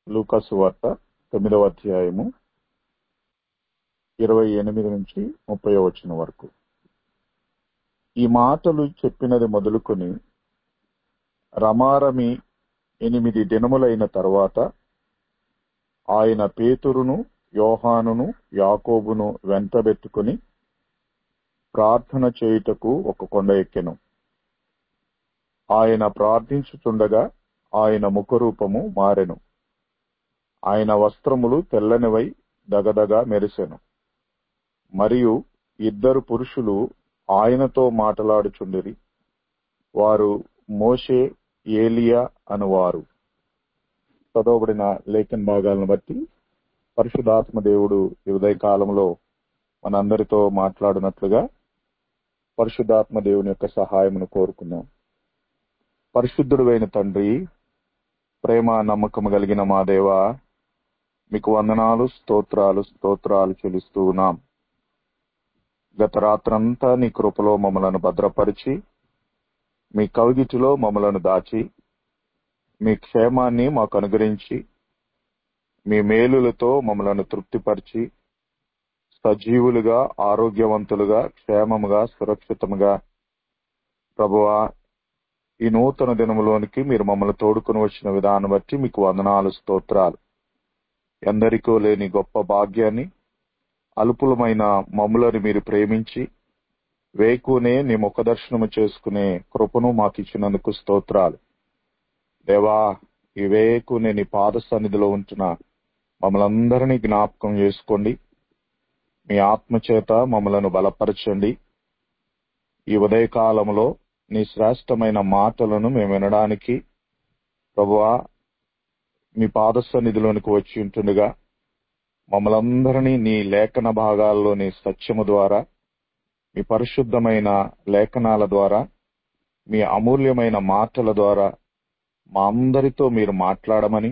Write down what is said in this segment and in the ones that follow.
లూకాసు వార్త తొమ్మిదవ అధ్యాయము ఇరవై ఎనిమిది నుంచి ముప్పై వచ్చిన వరకు ఈ మాటలు చెప్పినది మొదలుకొని రమారమి ఎనిమిది దినములైన తరువాత ఆయన పేతురును యోహానును యాకోబును వెంటబెట్టుకుని ప్రార్థన చేయుటకు ఒక కొండ ఎక్కెను ఆయన ప్రార్థించుచుండగా ఆయన ముఖరూపము మారెను ఆయన వస్త్రములు తెల్లనివై దగదగా మెరిసెను మరియు ఇద్దరు పురుషులు ఆయనతో మాట్లాడుచుండిరి వారు మోషే ఏలియా అనువారు చదవబడిన లేఖన భాగాలను బట్టి పరిశుధాత్మ దేవుడు ఈ ఉదయ కాలంలో మనందరితో మాట్లాడినట్లుగా పరిశుద్ధాత్మ దేవుని యొక్క సహాయమును కోరుకున్నాం పరిశుద్ధుడువైన తండ్రి ప్రేమ నమ్మకము కలిగిన మా దేవ మీకు వందనాలు స్తోత్రాలు స్తోత్రాలు చెల్లిస్తూ ఉన్నాం గత రాత్రంతా నీ కృపలో మమ్మలను భద్రపరిచి మీ కవిగిటిలో మమ్మలను దాచి మీ క్షేమాన్ని మాకు అనుగ్రహించి మీ మేలులతో మమ్మలను తృప్తిపరిచి సజీవులుగా ఆరోగ్యవంతులుగా క్షేమముగా సురక్షితముగా ప్రభువా ఈ నూతన దినములోనికి మీరు మమ్మల్ని తోడుకుని వచ్చిన విధానం బట్టి మీకు వందనాలు స్తోత్రాలు ఎందరికో లేని గొప్ప భాగ్యాన్ని అల్పులమైన మమ్ములను మీరు ప్రేమించి వేకునే నీ ముఖ దర్శనము చేసుకునే కృపను మాకు ఇచ్చినందుకు స్తోత్రాలు దేవా ఈ వేకునే నీ పాద సన్నిధిలో ఉంటున్న మమ్మల్ని అందరినీ జ్ఞాపకం చేసుకోండి మీ ఆత్మచేత మమ్మలను బలపరచండి ఈ ఉదయకాలంలో నీ శ్రేష్టమైన మాటలను మేము వినడానికి ప్రభువా మీ పాద సన్నిధిలోనికి వచ్చి ఉంటుండగా మమ్మలందరినీ నీ లేఖన భాగాల్లోని సత్యము ద్వారా మీ పరిశుద్ధమైన లేఖనాల ద్వారా మీ అమూల్యమైన మాటల ద్వారా మా అందరితో మీరు మాట్లాడమని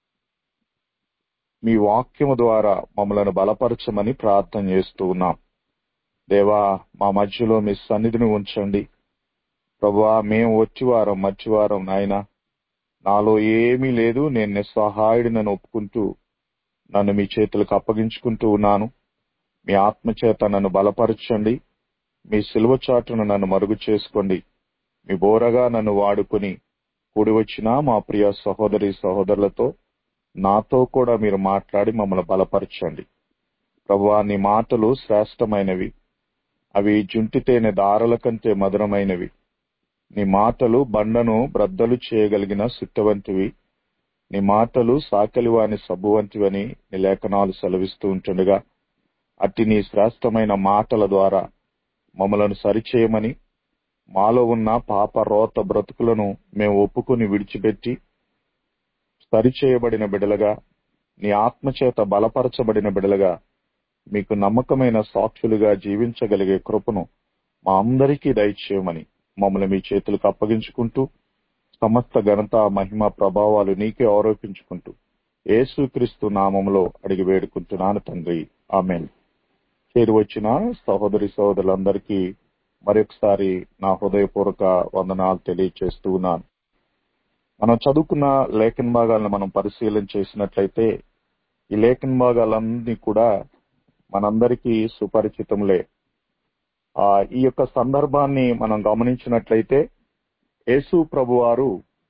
మీ వాక్యము ద్వారా మమ్మలను బలపరచమని ప్రార్థన చేస్తూ ఉన్నాం దేవా మా మధ్యలో మీ సన్నిధిని ఉంచండి ప్రభువా మేము వచ్చివారం మర్చివారం నాయన నాలో ఏమీ లేదు నేను నిస్సహాయుడినని ఒప్పుకుంటూ నన్ను మీ చేతులకు అప్పగించుకుంటూ ఉన్నాను మీ ఆత్మచేత నన్ను బలపరచండి మీ సిలువ చాటును నన్ను మరుగు చేసుకోండి మీ బోరగా నన్ను వాడుకుని కూడి వచ్చిన మా ప్రియ సహోదరి సహోదరులతో నాతో కూడా మీరు మాట్లాడి మమ్మల్ని బలపరచండి ప్రభువా నీ మాటలు శ్రేష్టమైనవి అవి జుంటితేనె దారుల కంటే మధురమైనవి నీ మాటలు బండను బ్రద్దలు చేయగలిగిన సుట్టవంటివి నీ మాటలు సాకలివాని సబ్బు వంటివని నీ లేఖనాలు సెలవిస్తూ ఉంటుండగా అట్టి నీ శ్రేష్టమైన మాటల ద్వారా మమ్మలను సరిచేయమని మాలో ఉన్న పాప రోత బ్రతుకులను మేము ఒప్పుకుని విడిచిపెట్టి సరిచేయబడిన బిడలగా నీ ఆత్మచేత బలపరచబడిన బిడలగా మీకు నమ్మకమైన సాక్షులుగా జీవించగలిగే కృపను మా అందరికీ దయచేయమని మమ్మల్ని మీ చేతులకు అప్పగించుకుంటూ సమస్త ఘనత మహిమ ప్రభావాలు నీకే ఆరోపించుకుంటూ యేసుక్రీస్తు నామంలో అడిగి వేడుకుంటున్నాను తండ్రి ఆమెన్ చేరి వచ్చిన సహోదరి సహోదరులందరికీ మరొకసారి నా హృదయపూర్వక వందనాలు తెలియచేస్తూ ఉన్నాను మనం చదువుకున్న లేఖన భాగాలను మనం పరిశీలన చేసినట్లయితే ఈ లేఖన భాగాలన్నీ కూడా మనందరికీ సుపరిచితములే ఆ ఈ యొక్క సందర్భాన్ని మనం గమనించినట్లయితే యేసు ప్రభువారు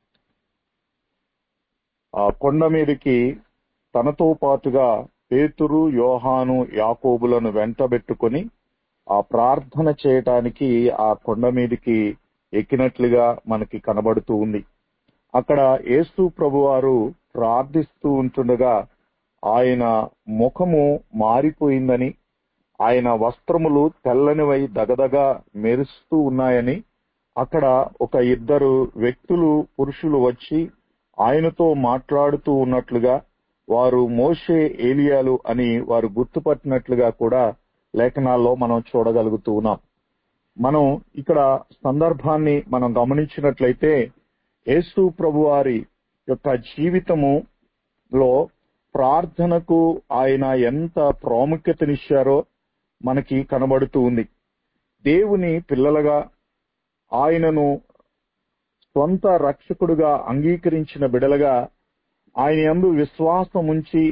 ఆ కొండ మీదకి తనతో పాటుగా పేతురు యోహాను యాకోబులను వెంటబెట్టుకొని ఆ ప్రార్థన చేయటానికి ఆ కొండ మీదకి ఎక్కినట్లుగా మనకి కనబడుతూ ఉంది అక్కడ యేసు ప్రభువారు ప్రార్థిస్తూ ఉంటుండగా ఆయన ముఖము మారిపోయిందని ఆయన వస్త్రములు తెల్లనివై దగదగా మెరుస్తూ ఉన్నాయని అక్కడ ఒక ఇద్దరు వ్యక్తులు పురుషులు వచ్చి ఆయనతో మాట్లాడుతూ ఉన్నట్లుగా వారు మోషే ఏలియాలు అని వారు గుర్తుపట్టినట్లుగా కూడా లేఖనాల్లో మనం చూడగలుగుతూ ఉన్నాం మనం ఇక్కడ సందర్భాన్ని మనం గమనించినట్లయితే యేసు ప్రభువారి యొక్క జీవితములో ప్రార్థనకు ఆయన ఎంత ప్రాముఖ్యతనిచ్చారో మనకి కనబడుతూ ఉంది దేవుని పిల్లలుగా ఆయనను స్వంత రక్షకుడుగా అంగీకరించిన బిడలుగా ఆయన యందు విశ్వాసం ఉంచి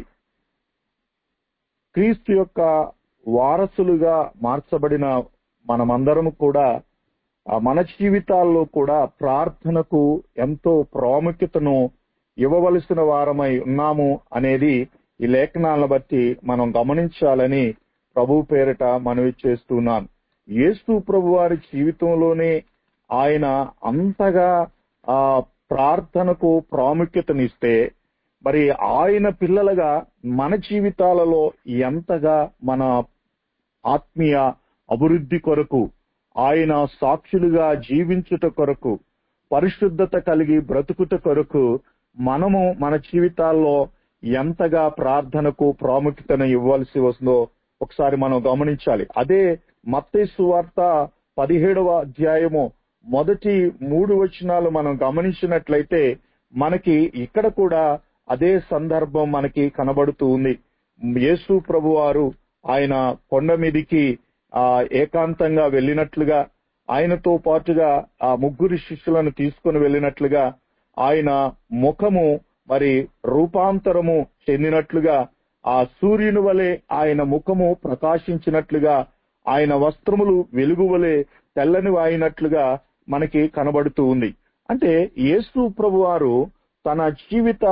క్రీస్తు యొక్క వారసులుగా మార్చబడిన మనమందరం కూడా ఆ మన జీవితాల్లో కూడా ప్రార్థనకు ఎంతో ప్రాముఖ్యతను ఇవ్వవలసిన వారమై ఉన్నాము అనేది ఈ లేఖనాలను బట్టి మనం గమనించాలని ప్రభు పేరిట మనవి చేస్తున్నాను యేసు ప్రభు వారి జీవితంలోనే ఆయన అంతగా ఆ ప్రార్థనకు ప్రాముఖ్యతనిస్తే మరి ఆయన పిల్లలుగా మన జీవితాలలో ఎంతగా మన ఆత్మీయ అభివృద్ధి కొరకు ఆయన సాక్షులుగా జీవించుట కొరకు పరిశుద్ధత కలిగి బ్రతుకుట కొరకు మనము మన జీవితాల్లో ఎంతగా ప్రార్థనకు ప్రాముఖ్యతను ఇవ్వాల్సి వస్తుందో ఒకసారి మనం గమనించాలి అదే మత్తయి వార్త పదిహేడవ అధ్యాయము మొదటి మూడు వచనాలు మనం గమనించినట్లయితే మనకి ఇక్కడ కూడా అదే సందర్భం మనకి కనబడుతూ ఉంది యేసు ప్రభు వారు ఆయన కొండ మీదికి ఆ ఏకాంతంగా వెళ్ళినట్లుగా ఆయనతో పాటుగా ఆ ముగ్గురు శిష్యులను తీసుకుని వెళ్ళినట్లుగా ఆయన ముఖము మరి రూపాంతరము చెందినట్లుగా ఆ సూర్యుని వలె ఆయన ముఖము ప్రకాశించినట్లుగా ఆయన వస్త్రములు వెలుగు వలె తెల్లని వాయినట్లుగా మనకి కనబడుతూ ఉంది అంటే యేసు ప్రభు వారు తన జీవిత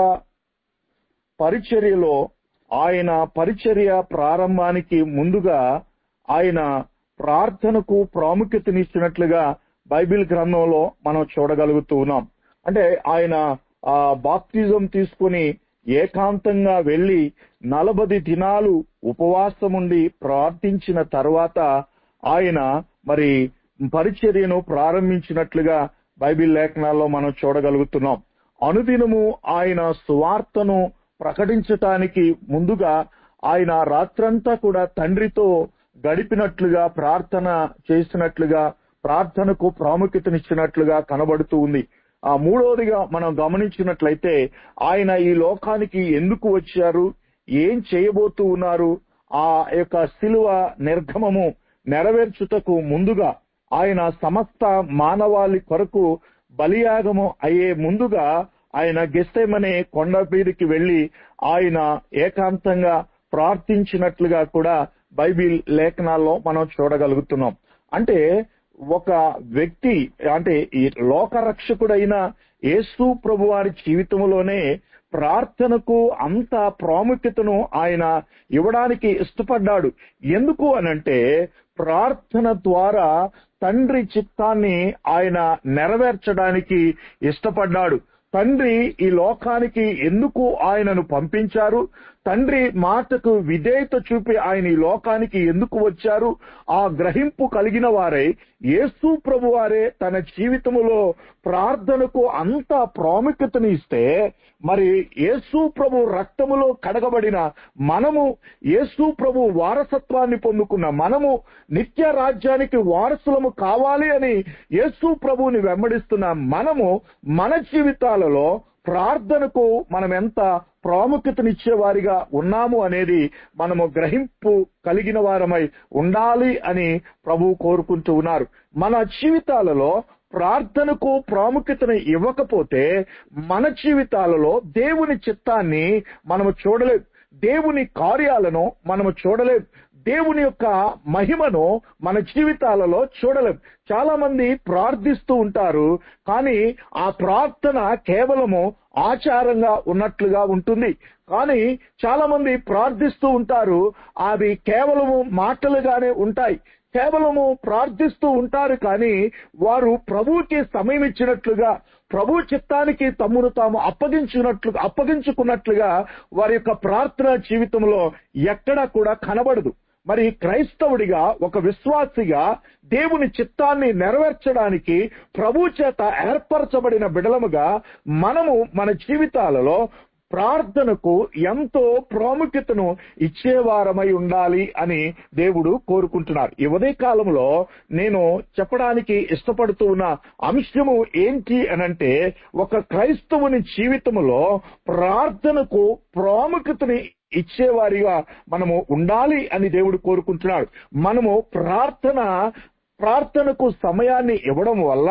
పరిచర్యలో ఆయన పరిచర్య ప్రారంభానికి ముందుగా ఆయన ప్రార్థనకు ప్రాముఖ్యతనిచ్చినట్లుగా బైబిల్ గ్రంథంలో మనం చూడగలుగుతూ ఉన్నాం అంటే ఆయన ఆ బాప్తిజం తీసుకుని ఏకాంతంగా వెళ్లి నలభై దినాలు ఉపవాసముండి ప్రార్థించిన తర్వాత ఆయన మరి పరిచర్యను ప్రారంభించినట్లుగా బైబిల్ లేఖనాల్లో మనం చూడగలుగుతున్నాం అనుదినము ఆయన సువార్తను ప్రకటించటానికి ముందుగా ఆయన రాత్రంతా కూడా తండ్రితో గడిపినట్లుగా ప్రార్థన చేసినట్లుగా ప్రార్థనకు ప్రాముఖ్యతనిచ్చినట్లుగా కనబడుతూ ఉంది ఆ మూడవదిగా మనం గమనించినట్లయితే ఆయన ఈ లోకానికి ఎందుకు వచ్చారు ఏం చేయబోతూ ఉన్నారు ఆ యొక్క శిలువ నిర్గమము నెరవేర్చుటకు ముందుగా ఆయన సమస్త మానవాళి కొరకు బలియాగము అయ్యే ముందుగా ఆయన గెస్తేమనే కొండ మీదకి వెళ్లి ఆయన ఏకాంతంగా ప్రార్థించినట్లుగా కూడా బైబిల్ లేఖనాల్లో మనం చూడగలుగుతున్నాం అంటే ఒక వ్యక్తి అంటే ఈ లోకరక్షకుడైన యేసు ప్రభు వారి జీవితంలోనే ప్రార్థనకు అంత ప్రాముఖ్యతను ఆయన ఇవ్వడానికి ఇష్టపడ్డాడు ఎందుకు అనంటే ప్రార్థన ద్వారా తండ్రి చిత్తాన్ని ఆయన నెరవేర్చడానికి ఇష్టపడ్డాడు తండ్రి ఈ లోకానికి ఎందుకు ఆయనను పంపించారు తండ్రి మాటకు విధేయత చూపి ఆయన ఈ లోకానికి ఎందుకు వచ్చారు ఆ గ్రహింపు కలిగిన వారై యేసు ప్రభు వారే తన జీవితములో ప్రార్థనకు అంత ప్రాముఖ్యతను ఇస్తే మరి యేసు ప్రభు రక్తములో కడగబడిన మనము యేసు ప్రభు వారసత్వాన్ని పొందుకున్న మనము నిత్య రాజ్యానికి వారసులము కావాలి అని యేసు ప్రభువుని వెంబడిస్తున్న మనము మన జీవితాలలో ప్రార్థనకు మనం ఎంత ప్రాముఖ్యతనిచ్చే వారిగా ఉన్నాము అనేది మనము గ్రహింపు కలిగిన వారమై ఉండాలి అని ప్రభు కోరుకుంటూ ఉన్నారు మన జీవితాలలో ప్రార్థనకు ప్రాముఖ్యతను ఇవ్వకపోతే మన జీవితాలలో దేవుని చిత్తాన్ని మనము చూడలేం దేవుని కార్యాలను మనము చూడలేం దేవుని యొక్క మహిమను మన జీవితాలలో చూడలేం చాలా మంది ప్రార్థిస్తూ ఉంటారు కానీ ఆ ప్రార్థన కేవలము ఆచారంగా ఉన్నట్లుగా ఉంటుంది కానీ చాలా మంది ప్రార్థిస్తూ ఉంటారు అవి కేవలము మాటలుగానే ఉంటాయి కేవలము ప్రార్థిస్తూ ఉంటారు కానీ వారు ప్రభువుకి సమయం ఇచ్చినట్లుగా ప్రభు చిత్తానికి తమ్మును తాము అప్పగించినట్లు అప్పగించుకున్నట్లుగా వారి యొక్క ప్రార్థన జీవితంలో ఎక్కడా కూడా కనబడదు మరి క్రైస్తవుడిగా ఒక విశ్వాసిగా దేవుని చిత్తాన్ని నెరవేర్చడానికి ప్రభు చేత ఏర్పరచబడిన బిడలముగా మనము మన జీవితాలలో ప్రార్థనకు ఎంతో ప్రాముఖ్యతను ఇచ్చేవారమై ఉండాలి అని దేవుడు కోరుకుంటున్నారు ఈ ఉదయ కాలంలో నేను చెప్పడానికి ఇష్టపడుతూ ఉన్న అంశము ఏంటి అనంటే ఒక క్రైస్తవుని జీవితంలో ప్రార్థనకు ప్రాముఖ్యతని ఇచ్చేవారిగా మనము ఉండాలి అని దేవుడు కోరుకుంటున్నాడు మనము ప్రార్థన ప్రార్థనకు సమయాన్ని ఇవ్వడం వల్ల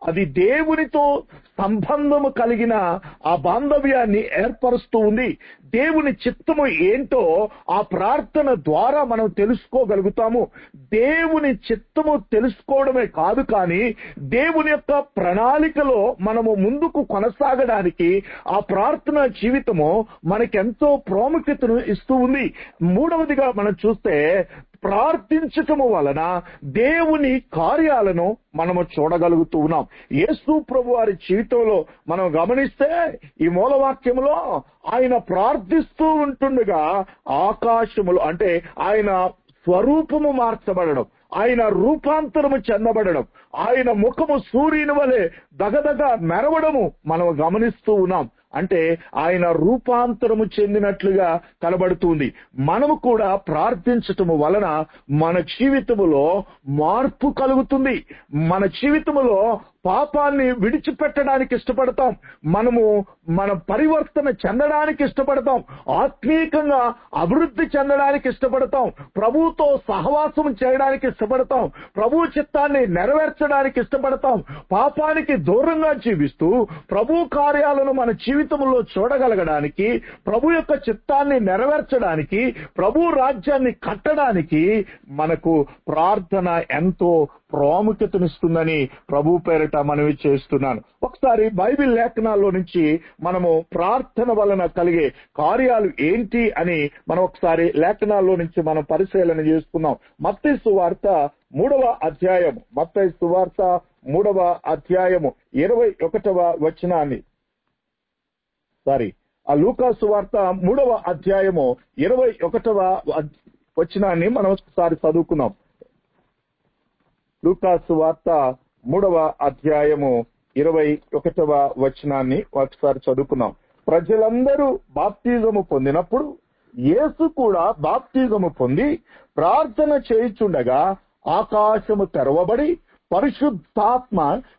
అది దేవునితో సంబంధము కలిగిన ఆ బాంధవ్యాన్ని ఏర్పరుస్తూ ఉంది దేవుని చిత్తము ఏంటో ఆ ప్రార్థన ద్వారా మనం తెలుసుకోగలుగుతాము దేవుని చిత్తము తెలుసుకోవడమే కాదు కానీ దేవుని యొక్క ప్రణాళికలో మనము ముందుకు కొనసాగడానికి ఆ ప్రార్థన జీవితము మనకెంతో ప్రాముఖ్యతను ఇస్తూ ఉంది మూడవదిగా మనం చూస్తే ప్రార్థించటము వలన దేవుని కార్యాలను మనము చూడగలుగుతూ ఉన్నాం యేసు ప్రభు వారి జీవితంలో మనం గమనిస్తే ఈ మూలవాక్యంలో ఆయన ప్రార్థిస్తూ ఉంటుండగా ఆకాశములు అంటే ఆయన స్వరూపము మార్చబడడం ఆయన రూపాంతరము చెందబడడం ఆయన ముఖము సూర్యుని వలె దగదగ మెరవడము మనం గమనిస్తూ ఉన్నాం అంటే ఆయన రూపాంతరము చెందినట్లుగా కనబడుతుంది మనము కూడా ప్రార్థించటము వలన మన జీవితములో మార్పు కలుగుతుంది మన జీవితములో పాపాన్ని విడిచిపెట్టడానికి ఇష్టపడతాం మనము మన పరివర్తన చెందడానికి ఇష్టపడతాం ఆత్మీయంగా అభివృద్ధి చెందడానికి ఇష్టపడతాం ప్రభువుతో సహవాసం చేయడానికి ఇష్టపడతాం ప్రభు చిత్తాన్ని నెరవేర్చడానికి ఇష్టపడతాం పాపానికి దూరంగా జీవిస్తూ ప్రభు కార్యాలను మన జీవితంలో చూడగలగడానికి ప్రభు యొక్క చిత్తాన్ని నెరవేర్చడానికి ప్రభు రాజ్యాన్ని కట్టడానికి మనకు ప్రార్థన ఎంతో ప్రాముఖ్యతనిస్తుందని ప్రభు పేరిట మనవి చేస్తున్నాను ఒకసారి బైబిల్ లేఖనాల్లో నుంచి మనము ప్రార్థన వలన కలిగే కార్యాలు ఏంటి అని మనం ఒకసారి లేఖనాల్లో నుంచి మనం పరిశీలన చేసుకుందాం మత్తయి సువార్త మూడవ అధ్యాయం మత్తయి సువార్త మూడవ అధ్యాయము ఇరవై ఒకటవ వచనాన్ని సారీ ఆ లూకా సువార్త మూడవ అధ్యాయము ఇరవై ఒకటవ వచనాన్ని మనం ఒకసారి చదువుకుందాం లూకాసు వార్త మూడవ అధ్యాయము ఇరవై ఒకటవ వచనాన్ని ఒకసారి చదువుకున్నాం ప్రజలందరూ బాప్తిజము పొందినప్పుడు యేసు కూడా బాప్తిజము పొంది ప్రార్థన చేయుచుండగా ఆకాశము తెరవబడి పరిశుద్ధాత్మ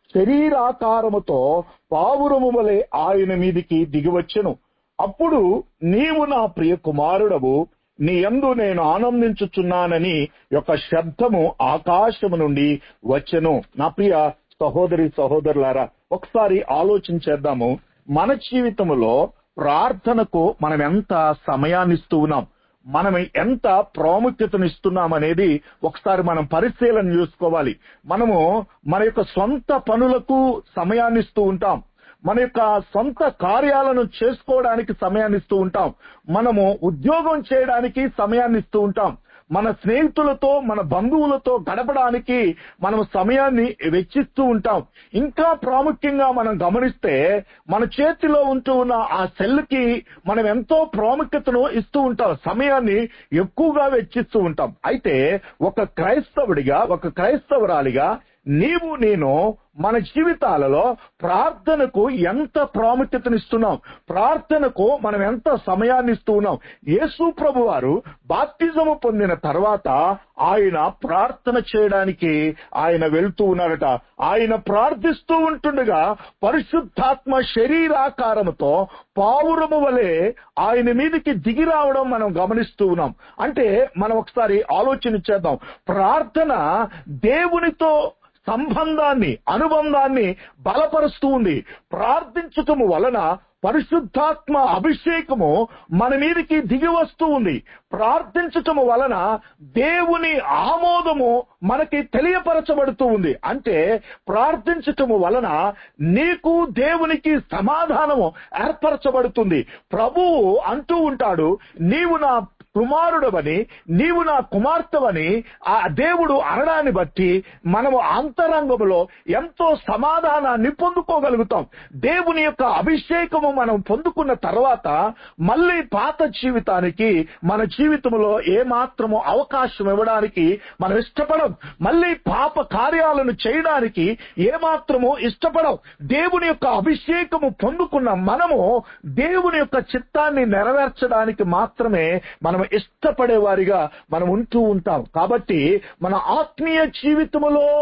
శరీరాకారముతో పావురము వలె ఆయన మీదికి దిగివచ్చెను అప్పుడు నీవు నా ప్రియ కుమారుడవు నీ యందు నేను ఆనందించుచున్నానని యొక్క శబ్దము ఆకాశము నుండి వచ్చెను నా ప్రియ సహోదరి సహోదరులారా ఒకసారి ఆలోచించేద్దాము మన జీవితంలో ప్రార్థనకు మనం ఎంత సమయాన్ని ఇస్తూ ఉన్నాం మనం ఎంత ప్రాముఖ్యతనిస్తున్నాం అనేది ఒకసారి మనం పరిశీలన చేసుకోవాలి మనము మన యొక్క సొంత పనులకు సమయాన్ని ఇస్తూ ఉంటాం మన యొక్క సొంత కార్యాలను చేసుకోవడానికి సమయాన్ని ఇస్తూ ఉంటాం మనము ఉద్యోగం చేయడానికి సమయాన్ని ఇస్తూ ఉంటాం మన స్నేహితులతో మన బంధువులతో గడపడానికి మనం సమయాన్ని వెచ్చిస్తూ ఉంటాం ఇంకా ప్రాముఖ్యంగా మనం గమనిస్తే మన చేతిలో ఉంటూ ఉన్న ఆ సెల్కి మనం ఎంతో ప్రాముఖ్యతను ఇస్తూ ఉంటాం సమయాన్ని ఎక్కువగా వెచ్చిస్తూ ఉంటాం అయితే ఒక క్రైస్తవుడిగా ఒక క్రైస్తవురాలిగా నీవు నేను మన జీవితాలలో ప్రార్థనకు ఎంత ప్రాముఖ్యతనిస్తున్నాం ప్రార్థనకు మనం ఎంత సమయాన్ని ఇస్తూ ఉన్నాం యేసు ప్రభు వారు బాప్తిజము పొందిన తర్వాత ఆయన ప్రార్థన చేయడానికి ఆయన వెళ్తూ ఉన్నారట ఆయన ప్రార్థిస్తూ ఉంటుండగా పరిశుద్ధాత్మ శరీరాకారముతో పావురము వలె ఆయన మీదకి దిగి రావడం మనం గమనిస్తూ ఉన్నాం అంటే మనం ఒకసారి ఆలోచన చేద్దాం ప్రార్థన దేవునితో సంబంధాన్ని అనుబంధాన్ని బలపరుస్తూ ఉంది ప్రార్థించటము వలన పరిశుద్ధాత్మ అభిషేకము మన మీదకి దిగి వస్తూ ఉంది ప్రార్థించటము వలన దేవుని ఆమోదము మనకి తెలియపరచబడుతూ ఉంది అంటే ప్రార్థించటము వలన నీకు దేవునికి సమాధానము ఏర్పరచబడుతుంది ప్రభువు అంటూ ఉంటాడు నీవు నా కుమారుడవని నీవు నా కుమార్తెవని ఆ దేవుడు అనడాన్ని బట్టి మనము అంతరంగములో ఎంతో సమాధానాన్ని పొందుకోగలుగుతాం దేవుని యొక్క అభిషేకము మనం పొందుకున్న తర్వాత మళ్ళీ పాత జీవితానికి మన జీవితంలో ఏ మాత్రము అవకాశం ఇవ్వడానికి మనం ఇష్టపడం మళ్ళీ పాప కార్యాలను చేయడానికి ఏ మాత్రము ఇష్టపడం దేవుని యొక్క అభిషేకము పొందుకున్న మనము దేవుని యొక్క చిత్తాన్ని నెరవేర్చడానికి మాత్రమే మనం ఇష్టపడే వారిగా మనం ఉంటూ ఉంటాం కాబట్టి మన ఆత్మీయ జీవితములో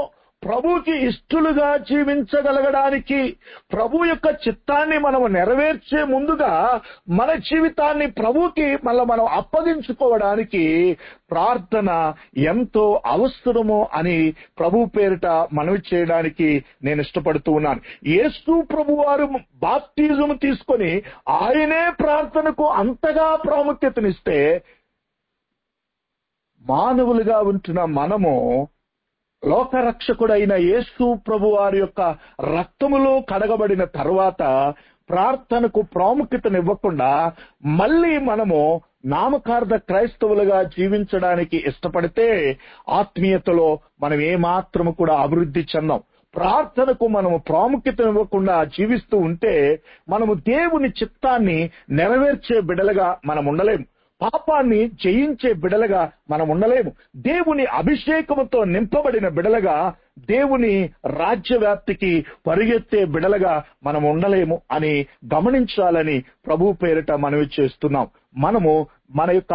ప్రభుకి ఇష్టలుగా జీవించగలగడానికి ప్రభు యొక్క చిత్తాన్ని మనం నెరవేర్చే ముందుగా మన జీవితాన్ని ప్రభుకి మళ్ళీ మనం అప్పగించుకోవడానికి ప్రార్థన ఎంతో అవసరమో అని ప్రభు పేరిట మనవి చేయడానికి నేను ఇష్టపడుతూ ఉన్నాను యేసు ప్రభు వారు బాప్తిజం తీసుకొని ఆయనే ప్రార్థనకు అంతగా ప్రాముఖ్యతనిస్తే మానవులుగా ఉంటున్న మనము లోకరక్షకుడైన యేసు ప్రభు వారి యొక్క రక్తములో కడగబడిన తర్వాత ప్రార్థనకు ప్రాముఖ్యతనివ్వకుండా మళ్ళీ మనము నామకార్థ క్రైస్తవులుగా జీవించడానికి ఇష్టపడితే ఆత్మీయతలో మనం ఏమాత్రము కూడా అభివృద్ధి చెందాం ప్రార్థనకు మనము ప్రాముఖ్యతనివ్వకుండా జీవిస్తూ ఉంటే మనము దేవుని చిత్తాన్ని నెరవేర్చే బిడలుగా మనం ఉండలేము పాపాన్ని జయించే బిడలుగా మనం ఉండలేము దేవుని అభిషేకముతో నింపబడిన బిడలుగా దేవుని రాజ్యవ్యాప్తికి పరిగెత్తే బిడలుగా మనం ఉండలేము అని గమనించాలని ప్రభు పేరిట మనవి చేస్తున్నాం మనము మన యొక్క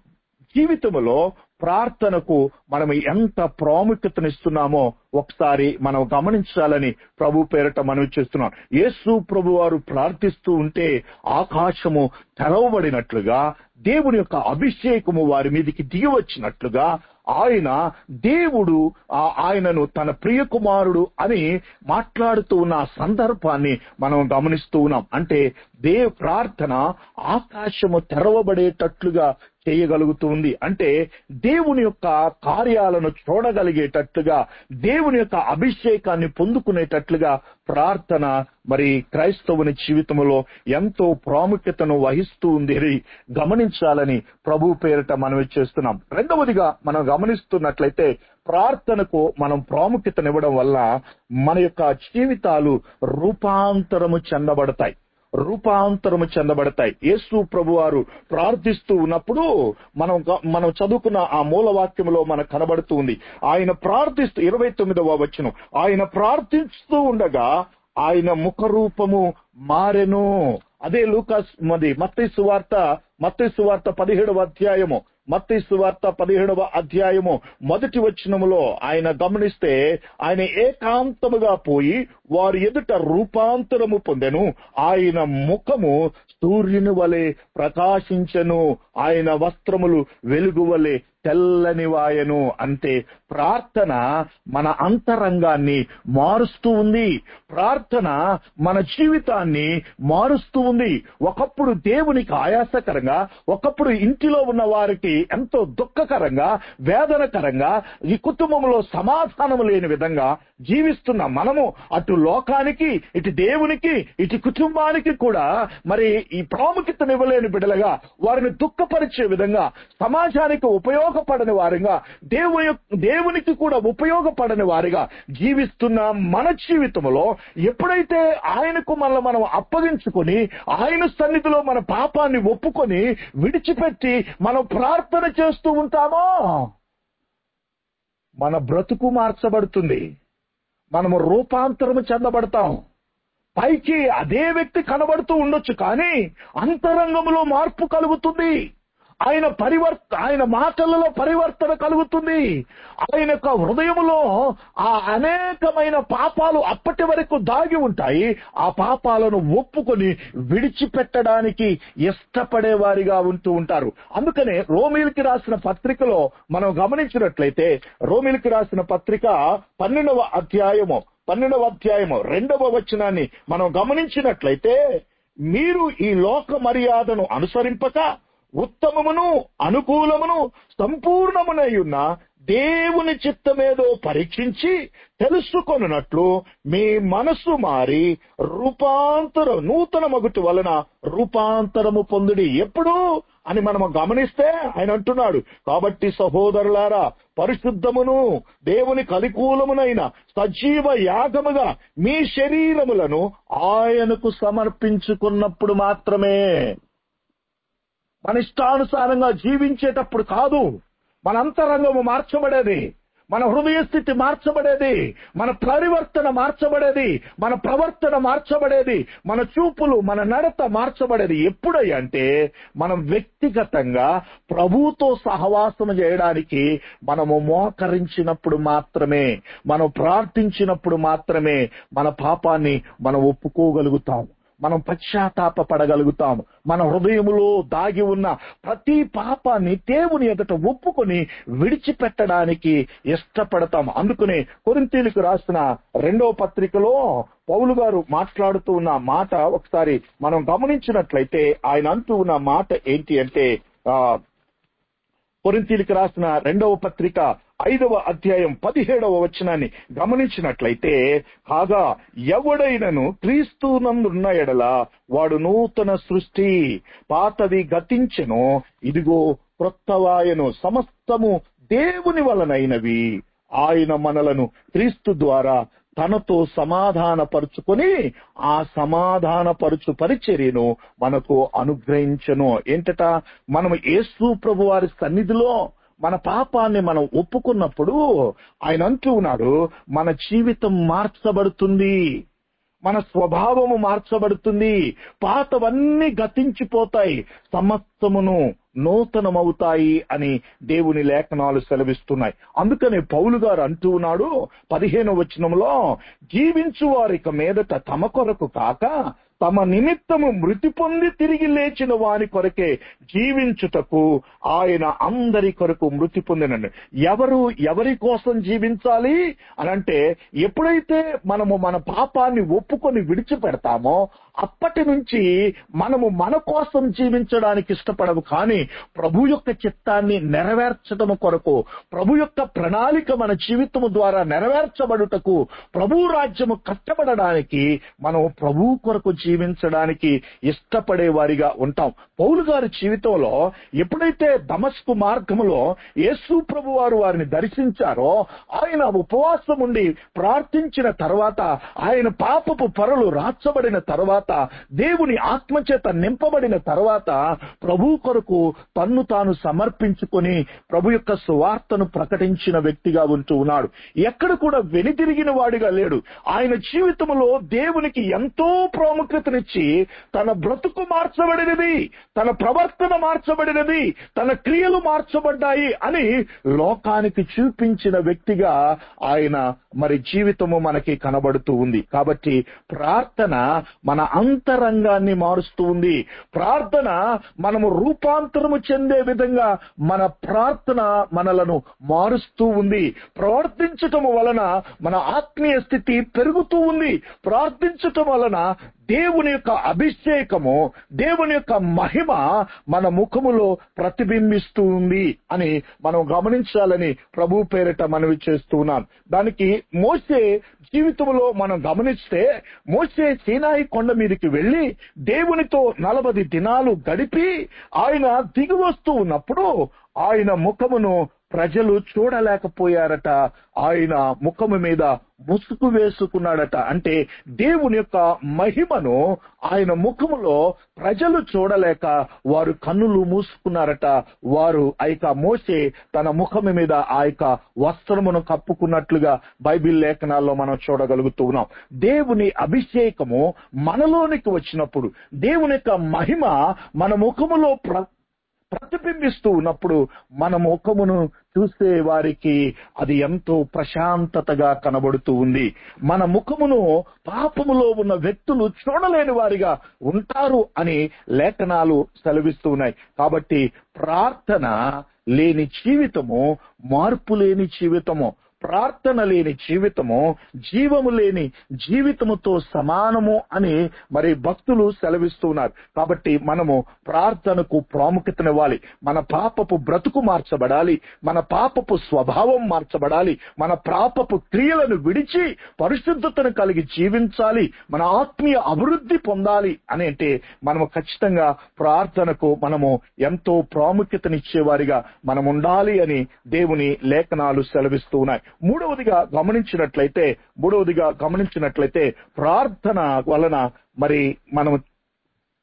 జీవితంలో ప్రార్థనకు మనం ఎంత ప్రాముఖ్యతనిస్తున్నామో ఒకసారి మనం గమనించాలని ప్రభు పేరట మనవి చేస్తున్నాం యేసు ప్రభు వారు ప్రార్థిస్తూ ఉంటే ఆకాశము తెరవబడినట్లుగా దేవుని యొక్క అభిషేకము వారి మీదకి దిగి వచ్చినట్లుగా ఆయన దేవుడు ఆయనను తన ప్రియ కుమారుడు అని మాట్లాడుతూ ఉన్న సందర్భాన్ని మనం గమనిస్తూ ఉన్నాం అంటే దే ప్రార్థన ఆకాశము తెరవబడేటట్లుగా చేయగలుగుతుంది అంటే దేవుని యొక్క కార్యాలను చూడగలిగేటట్లుగా దేవుని యొక్క అభిషేకాన్ని పొందుకునేటట్లుగా ప్రార్థన మరి క్రైస్తవుని జీవితంలో ఎంతో ప్రాముఖ్యతను వహిస్తూ ఉంది గమనించాలని ప్రభు పేరిట మనం చేస్తున్నాం రెండవదిగా మనం గమనిస్తున్నట్లయితే ప్రార్థనకు మనం ప్రాముఖ్యతనివ్వడం వల్ల మన యొక్క జీవితాలు రూపాంతరము చెందబడతాయి రూపాంతరము చెందబడతాయి యేసు ప్రభు వారు ప్రార్థిస్తూ ఉన్నప్పుడు మనం మనం చదువుకున్న ఆ మూల వాక్యంలో మనకు కనబడుతూ ఉంది ఆయన ప్రార్థిస్తూ ఇరవై తొమ్మిదవ వచ్చును ఆయన ప్రార్థిస్తూ ఉండగా ఆయన ముఖ రూపము మారెను అదే లూకాస్ మది మత్తయి సువార్త మత్తయి సువార్త పదిహేడవ అధ్యాయము మత్తయి సువార్త పదిహేడవ అధ్యాయము మొదటి వచనములో ఆయన గమనిస్తే ఆయన ఏకాంతముగా పోయి వారి ఎదుట రూపాంతరము పొందెను ఆయన ముఖము సూర్యుని వలె ప్రకాశించెను ఆయన వస్త్రములు వెలుగు వలె తెల్లని వాయను అంటే ప్రార్థన మన అంతరంగాన్ని మారుస్తూ ఉంది ప్రార్థన మన జీవితాన్ని మారుస్తూ ఉంది ఒకప్పుడు దేవునికి ఆయాసకరంగా ఒకప్పుడు ఇంటిలో ఉన్న వారికి ఎంతో దుఃఖకరంగా వేదనకరంగా ఈ కుటుంబంలో సమాధానం లేని విధంగా జీవిస్తున్న మనము అటు లోకానికి ఇటు దేవునికి ఇటు కుటుంబానికి కూడా మరి ఈ ప్రాముఖ్యతనివ్వలేని బిడలుగా వారిని దుఃఖపరిచే విధంగా సమాజానికి ఉపయోగపడని వారిగా దేవుని దేవునికి కూడా ఉపయోగపడని వారిగా జీవిస్తున్న మన జీవితంలో ఎప్పుడైతే ఆయనకు మనల్ని మనం అప్పగించుకొని ఆయన సన్నిధిలో మన పాపాన్ని ఒప్పుకొని విడిచిపెట్టి మనం ప్రార్థన చేస్తూ ఉంటామో మన బ్రతుకు మార్చబడుతుంది మనము రూపాంతరము చెందబడతాం పైకి అదే వ్యక్తి కనబడుతూ ఉండొచ్చు కానీ అంతరంగంలో మార్పు కలుగుతుంది ఆయన పరివర్త ఆయన మాటలలో పరివర్తన కలుగుతుంది ఆయన యొక్క హృదయములో ఆ అనేకమైన పాపాలు అప్పటి వరకు దాగి ఉంటాయి ఆ పాపాలను ఒప్పుకొని విడిచిపెట్టడానికి ఇష్టపడే వారిగా ఉంటూ ఉంటారు అందుకనే రోమిల్కి రాసిన పత్రికలో మనం గమనించినట్లయితే రోమిల్కి రాసిన పత్రిక పన్నెండవ అధ్యాయము పన్నెండవ అధ్యాయము రెండవ వచనాన్ని మనం గమనించినట్లయితే మీరు ఈ లోక మర్యాదను అనుసరింపక ఉత్తమమును అనుకూలమును సంపూర్ణమునై ఉన్న దేవుని చిత్తమేదో పరీక్షించి తెలుసుకొనున్నట్లు మీ మనసు మారి రూపాంతర నూతన మగుటి వలన రూపాంతరము పొందుడి ఎప్పుడు అని మనం గమనిస్తే ఆయన అంటున్నాడు కాబట్టి సహోదరులారా పరిశుద్ధమును దేవుని కలికూలమునైన సజీవ యాగముగా మీ శరీరములను ఆయనకు సమర్పించుకున్నప్పుడు మాత్రమే మన ఇష్టానుసారంగా జీవించేటప్పుడు కాదు మన అంతరంగము మార్చబడేది మన హృదయ స్థితి మార్చబడేది మన పరివర్తన మార్చబడేది మన ప్రవర్తన మార్చబడేది మన చూపులు మన నడత మార్చబడేది ఎప్పుడయ్యా అంటే మనం వ్యక్తిగతంగా ప్రభువుతో సహవాసం చేయడానికి మనము మోకరించినప్పుడు మాత్రమే మనం ప్రార్థించినప్పుడు మాత్రమే మన పాపాన్ని మనం ఒప్పుకోగలుగుతాం మనం పశ్చాత్తాప పడగలుగుతాం మన హృదయములో దాగి ఉన్న ప్రతి పాపాన్ని దేవుని ఎదుట ఒప్పుకొని విడిచిపెట్టడానికి ఇష్టపడతాం అందుకనే కొరింతీలకు రాసిన రెండవ పత్రికలో పౌలు గారు మాట్లాడుతూ ఉన్న మాట ఒకసారి మనం గమనించినట్లయితే ఆయన అంటూ ఉన్న మాట ఏంటి అంటే ఆ కొరింతీలకు రాసిన రెండవ పత్రిక ఐదవ అధ్యాయం పదిహేడవ వచనాన్ని గమనించినట్లయితే కాగా ఎవడైనను క్రీస్తునందున్న ఎడల వాడు నూతన సృష్టి పాతది గతించెను ఇదిగో క్రొత్తవాయను సమస్తము దేవుని వలనైనవి ఆయన మనలను క్రీస్తు ద్వారా తనతో సమాధానపరుచుకొని ఆ సమాధానపరుచు పరిచర్యను మనకు అనుగ్రహించను ఏంటట మనం యేసు ప్రభు వారి సన్నిధిలో మన పాపాన్ని మనం ఒప్పుకున్నప్పుడు ఆయన అంటూ ఉన్నాడు మన జీవితం మార్చబడుతుంది మన స్వభావము మార్చబడుతుంది పాతవన్నీ గతించిపోతాయి సమస్తమును నూతనమవుతాయి అని దేవుని లేఖనాలు సెలవిస్తున్నాయి అందుకనే పౌలు గారు అంటూ ఉన్నాడు పదిహేను వచనంలో జీవించు వారిక మీదట తమ కొరకు కాక తమ నిమిత్తము మృతి పొంది తిరిగి లేచిన వాని కొరకే జీవించుటకు ఆయన అందరి కొరకు మృతి పొందినండి ఎవరు ఎవరి కోసం జీవించాలి అనంటే ఎప్పుడైతే మనము మన పాపాన్ని ఒప్పుకొని విడిచిపెడతామో అప్పటి నుంచి మనము మన కోసం జీవించడానికి ఇష్టపడము కానీ ప్రభు యొక్క చిత్తాన్ని నెరవేర్చడం కొరకు ప్రభు యొక్క ప్రణాళిక మన జీవితము ద్వారా నెరవేర్చబడుటకు ప్రభు రాజ్యము కట్టబడడానికి మనం ప్రభు కొరకు జీవించడానికి ఇష్టపడే వారిగా ఉంటాం పౌలు గారి జీవితంలో ఎప్పుడైతే దమస్కు మార్గములో యేసు ప్రభు వారు వారిని దర్శించారో ఆయన ఉపవాసం ఉండి ప్రార్థించిన తర్వాత ఆయన పాపపు పొరలు రాచబడిన తర్వాత దేవుని ఆత్మచేత నింపబడిన తర్వాత ప్రభు కొరకు తన్ను తాను సమర్పించుకొని ప్రభు యొక్క సువార్తను ప్రకటించిన వ్యక్తిగా ఉంటూ ఉన్నాడు ఎక్కడ కూడా వెనుతిరిగిన వాడిగా లేడు ఆయన జీవితంలో దేవునికి ఎంతో ప్రాముఖ్యతనిచ్చి తన బ్రతుకు మార్చబడినది తన ప్రవర్తన మార్చబడినది తన క్రియలు మార్చబడ్డాయి అని లోకానికి చూపించిన వ్యక్తిగా ఆయన మరి జీవితము మనకి కనబడుతూ ఉంది కాబట్టి ప్రార్థన మన అంతరంగాన్ని మారుస్తూ ఉంది ప్రార్థన మనము రూపాంతరము చెందే విధంగా మన ప్రార్థన మనలను మారుస్తూ ఉంది ప్రవర్తించటము వలన మన ఆత్మీయ స్థితి పెరుగుతూ ఉంది ప్రార్థించటం వలన దేవుని యొక్క అభిషేకము దేవుని యొక్క మహిమ మన ముఖములో ప్రతిబింబిస్తూ ఉంది అని మనం గమనించాలని ప్రభు పేరిట మనవి చేస్తున్నాం దానికి మోసే జీవితంలో మనం గమనిస్తే మోసే సీనాయి కొండ మీదకి వెళ్లి దేవునితో నలభై దినాలు గడిపి ఆయన దిగి వస్తూ ఉన్నప్పుడు ఆయన ముఖమును ప్రజలు చూడలేకపోయారట ఆయన ముఖము మీద ముసుగు వేసుకున్నాడట అంటే దేవుని యొక్క మహిమను ఆయన ముఖములో ప్రజలు చూడలేక వారు కన్నులు మూసుకున్నారట వారు ఆ యొక్క మోసే తన ముఖము మీద ఆ యొక్క వస్త్రమును కప్పుకున్నట్లుగా బైబిల్ లేఖనాల్లో మనం చూడగలుగుతూ ఉన్నాం దేవుని అభిషేకము మనలోనికి వచ్చినప్పుడు దేవుని యొక్క మహిమ మన ముఖములో ప్ర ప్రతిబింబిస్తూ ఉన్నప్పుడు మన ముఖమును చూసే వారికి అది ఎంతో ప్రశాంతతగా కనబడుతూ ఉంది మన ముఖమును పాపములో ఉన్న వ్యక్తులు చూడలేని వారిగా ఉంటారు అని లేఖనాలు సెలవిస్తూ ఉన్నాయి కాబట్టి ప్రార్థన లేని జీవితము మార్పు లేని జీవితము ప్రార్థన లేని జీవితము జీవము లేని జీవితముతో సమానము అని మరి భక్తులు సెలవిస్తున్నారు కాబట్టి మనము ప్రార్థనకు ప్రాముఖ్యతనివ్వాలి మన పాపపు బ్రతుకు మార్చబడాలి మన పాపపు స్వభావం మార్చబడాలి మన పాపపు క్రియలను విడిచి పరిశుద్ధతను కలిగి జీవించాలి మన ఆత్మీయ అభివృద్ధి పొందాలి అని అంటే మనము ఖచ్చితంగా ప్రార్థనకు మనము ఎంతో ప్రాముఖ్యతనిచ్చేవారిగా మనం ఉండాలి అని దేవుని లేఖనాలు సెలవిస్తూ ఉన్నాయి మూడవదిగా గమనించినట్లయితే మూడవదిగా గమనించినట్లయితే ప్రార్థన వలన మరి మనం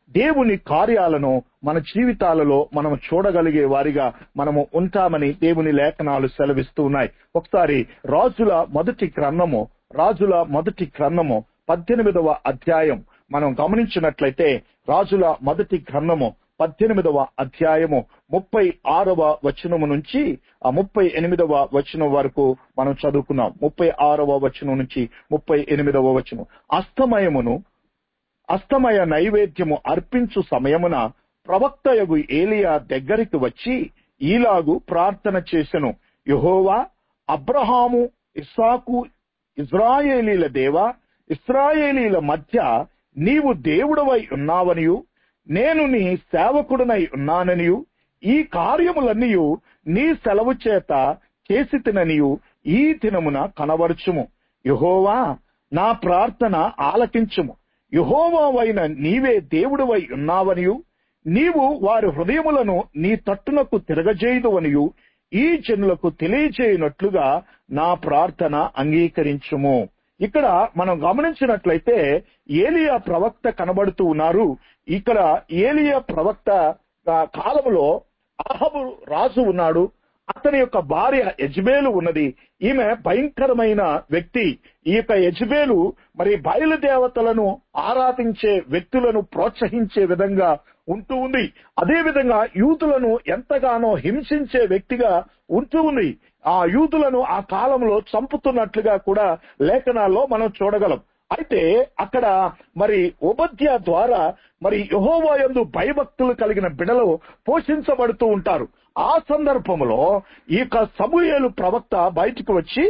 దేవుని కార్యాలను మన జీవితాలలో మనం చూడగలిగే వారిగా మనము ఉంటామని దేవుని లేఖనాలు సెలవిస్తూ ఉన్నాయి ఒకసారి రాజుల మొదటి గ్రంథము రాజుల మొదటి గ్రంథము పద్దెనిమిదవ అధ్యాయం మనం గమనించినట్లయితే రాజుల మొదటి గ్రంథము పద్దెనిమిదవ అధ్యాయము ముప్పై ఆరవ వచనము నుంచి ఆ ముప్పై ఎనిమిదవ వచనం వరకు మనం చదువుకున్నాం ముప్పై ఆరవ వచనం నుంచి ముప్పై ఎనిమిదవ వచనం అస్తమయమును అస్తమయ నైవేద్యము అర్పించు సమయమున ప్రవక్తయగు ఏలియా దగ్గరికి వచ్చి ఈలాగు ప్రార్థన చేసెను యహోవా అబ్రహాము ఇస్సాకు ఇజ్రాయేలీల దేవా ఇస్రాయేలీల మధ్య నీవు దేవుడవై ఉన్నావనియు నేను నీ సేవకుడనై ఉన్నాననియు ఈ కార్యములన్నీయు నీ సెలవు చేత చేసి తిననియు ఈ దినమున కనబరుచుము యహోవా నా ప్రార్థన ఆలకించుము యహోవావైన నీవే దేవుడవై ఉన్నావనియు నీవు వారి హృదయములను నీ తట్టునకు తిరగజేయుదువనియు ఈ జనులకు తెలియజేయనట్లుగా నా ప్రార్థన అంగీకరించుము ఇక్కడ మనం గమనించినట్లయితే ఏలియా ప్రవక్త కనబడుతూ ఉన్నారు ఇక్కడ ఏలియా ప్రవక్త ఆ, కాలములో ఆహబు రాజు ఉన్నాడు అతని యొక్క భార్య యజ్బేలు ఉన్నది ఈమె భయంకరమైన వ్యక్తి ఈ యొక్క యజ్బేలు మరి బయలుదేవతలను ఆరాధించే వ్యక్తులను ప్రోత్సహించే విధంగా ఉంటూ ఉంది అదే విధంగా యూతులను ఎంతగానో హింసించే వ్యక్తిగా ఉంటూ ఉంది ఆ యూతులను ఆ కాలంలో చంపుతున్నట్లుగా కూడా లేఖనాల్లో మనం చూడగలం అయితే అక్కడ మరి ఉపధ్య ద్వారా మరి యహోవాయందు భయభక్తులు కలిగిన బిడలు పోషించబడుతూ ఉంటారు ఆ సందర్భంలో ఈ యొక్క సమూయేలు ప్రవక్త బయటకు వచ్చి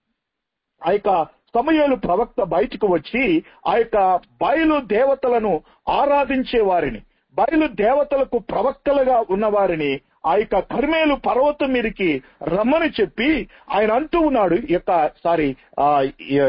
ఆ యొక్క సమూయేలు ప్రవక్త బయటకు వచ్చి ఆ యొక్క బయలు దేవతలను ఆరాధించే వారిని బయలు దేవతలకు ప్రవక్తలుగా ఉన్న వారిని ఆ యొక్క కర్మేలు పర్వతం మీదకి రమ్మని చెప్పి ఆయన అంటూ ఉన్నాడు ఈ యొక్క సారీ ఆ ఈ-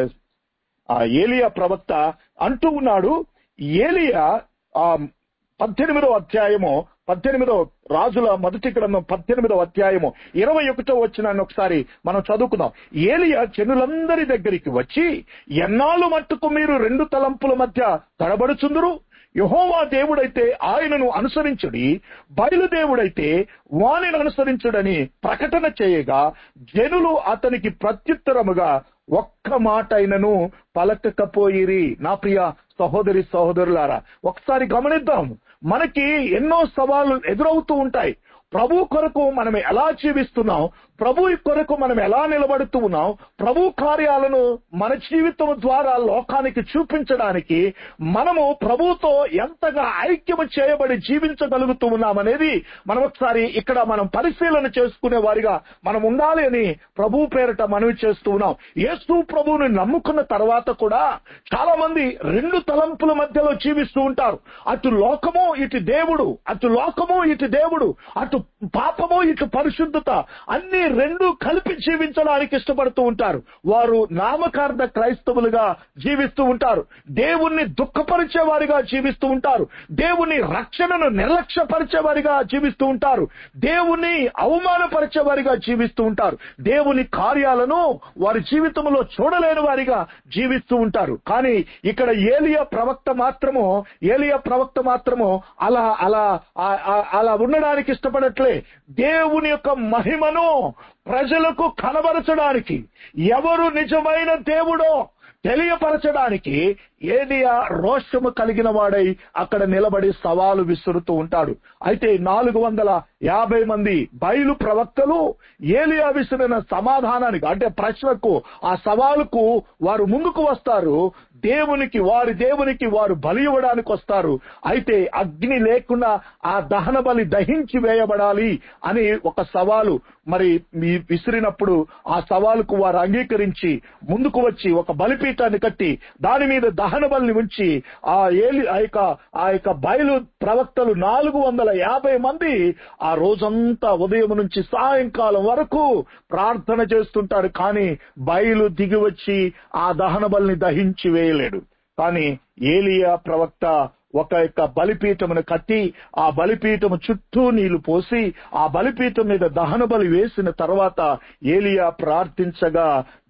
ఆ ఏలియా ప్రవక్త అంటూ ఉన్నాడు ఏలియా ఆ పద్దెనిమిదో అధ్యాయము పద్దెనిమిదో రాజుల మొదటి గ్రంథం పద్దెనిమిదో అధ్యాయము ఇరవై ఒకటో వచ్చిన ఒకసారి మనం చదువుకుందాం ఏలియా జనులందరి దగ్గరికి వచ్చి ఎన్నాళ్ళు మట్టుకు మీరు రెండు తలంపుల మధ్య తడబడుచుందురు యహోవా దేవుడైతే ఆయనను అనుసరించుడి బయలుదేవుడైతే వానిని అనుసరించుడని ప్రకటన చేయగా జనులు అతనికి ప్రత్యుత్తరముగా ఒక్క మాట అయినను పలకకపోయిరి నా ప్రియ సహోదరి సహోదరులారా ఒకసారి గమనిద్దాం మనకి ఎన్నో సవాళ్లు ఎదురవుతూ ఉంటాయి ప్రభు కొరకు మనం ఎలా జీవిస్తున్నాం ప్రభు కొరకు మనం ఎలా నిలబడుతూ ఉన్నాం ప్రభు కార్యాలను మన జీవితం ద్వారా లోకానికి చూపించడానికి మనము ప్రభుతో ఎంతగా ఐక్యము చేయబడి జీవించగలుగుతూ ఉన్నామనేది మనం ఒకసారి ఇక్కడ మనం పరిశీలన చేసుకునే వారిగా మనం ఉండాలి అని ప్రభు పేరట మనవి చేస్తూ ఉన్నాం యేసు ప్రభువుని నమ్ముకున్న తర్వాత కూడా చాలా మంది రెండు తలంపుల మధ్యలో జీవిస్తూ ఉంటారు అటు లోకము ఇటు దేవుడు అటు లోకము ఇటు దేవుడు అటు పాపము ఇటు పరిశుద్ధత అన్ని రెండు కలిపి జీవించడానికి ఇష్టపడుతూ ఉంటారు వారు నామకార్థ క్రైస్తవులుగా జీవిస్తూ ఉంటారు దేవుణ్ణి దుఃఖపరిచే వారిగా జీవిస్తూ ఉంటారు దేవుని రక్షణను నిర్లక్ష్యపరిచే వారిగా జీవిస్తూ ఉంటారు దేవుని అవమానపరిచే వారిగా జీవిస్తూ ఉంటారు దేవుని కార్యాలను వారి జీవితంలో చూడలేని వారిగా జీవిస్తూ ఉంటారు కానీ ఇక్కడ ఏలియా ప్రవక్త మాత్రము ఏలియా ప్రవక్త మాత్రము అలా అలా ఆ- ఆ- అలా ఉండడానికి ఇష్టపడట్లే దేవుని యొక్క మహిమను ప్రజలకు కనబరచడానికి ఎవరు నిజమైన దేవుడో తెలియపరచడానికి ఏలియా రోషము కలిగిన వాడై అక్కడ నిలబడి సవాలు విసురుతూ ఉంటాడు అయితే నాలుగు వందల యాభై మంది బయలు ప్రవక్తలు ఏలియా విసిరిన సమాధానానికి అంటే ప్రశ్నకు ఆ సవాలుకు వారు ముందుకు వస్తారు దేవునికి వారి దేవునికి వారు బలి ఇవ్వడానికి వస్తారు అయితే అగ్ని లేకుండా ఆ దహన బలి దహించి వేయబడాలి అని ఒక సవాలు మరి మీ విసిరినప్పుడు ఆ సవాలుకు వారు అంగీకరించి ముందుకు వచ్చి ఒక బలిపీఠాన్ని కట్టి దాని మీద దహన బలిని ఉంచి ఆ ఏలి ఆ యొక్క ఆ యొక్క బయలు ప్రవక్తలు నాలుగు వందల యాభై మంది ఆ రోజంతా ఉదయం నుంచి సాయంకాలం వరకు ప్రార్థన చేస్తుంటారు కానీ బయలు దిగి వచ్చి ఆ దహన బలిని దహించి వేయలేడు కానీ ఏలియా ప్రవక్త ఒక యొక్క బలిపీఠమును కట్టి ఆ బలిపీఠము చుట్టూ నీళ్లు పోసి ఆ బలిపీఠం మీద దహన బలి వేసిన తర్వాత ఏలియా ప్రార్థించగా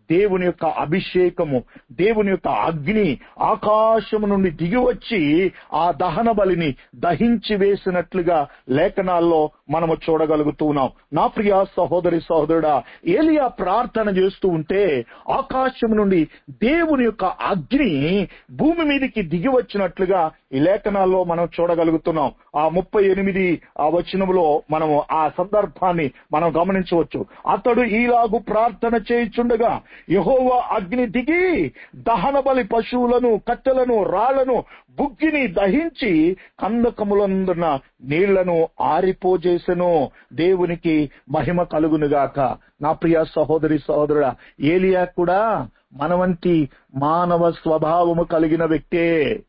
దేవుని యొక్క అభిషేకము దేవుని యొక్క అగ్ని ఆకాశము నుండి దిగి వచ్చి ఆ దహన బలిని దహించి వేసినట్లుగా లేఖనాల్లో మనము చూడగలుగుతున్నాం నా ప్రియ సహోదరి సహోదరుడా ఏలియా ప్రార్థన చేస్తూ ఉంటే ఆకాశం నుండి దేవుని యొక్క అగ్ని భూమి మీదకి దిగి వచ్చినట్లుగా ఈ లేఖనాల్లో మనం చూడగలుగుతున్నాం ఆ ముప్పై ఎనిమిది ఆ వచనములో మనము ఆ సందర్భాన్ని మనం గమనించవచ్చు అతడు ఈలాగు ప్రార్థన చేయుచుండగా యహోవా అగ్ని దిగి దహన బలి పశువులను కట్టెలను రాళ్లను బుగ్గిని దహించి కందకములందున నీళ్లను ఆరిపోజేసెను దేవునికి మహిమ కలుగునుగాక నా ప్రియ సహోదరి సహోదరుడా ఏలియా కూడా మన వంటి మానవ స్వభావము కలిగిన వ్యక్తే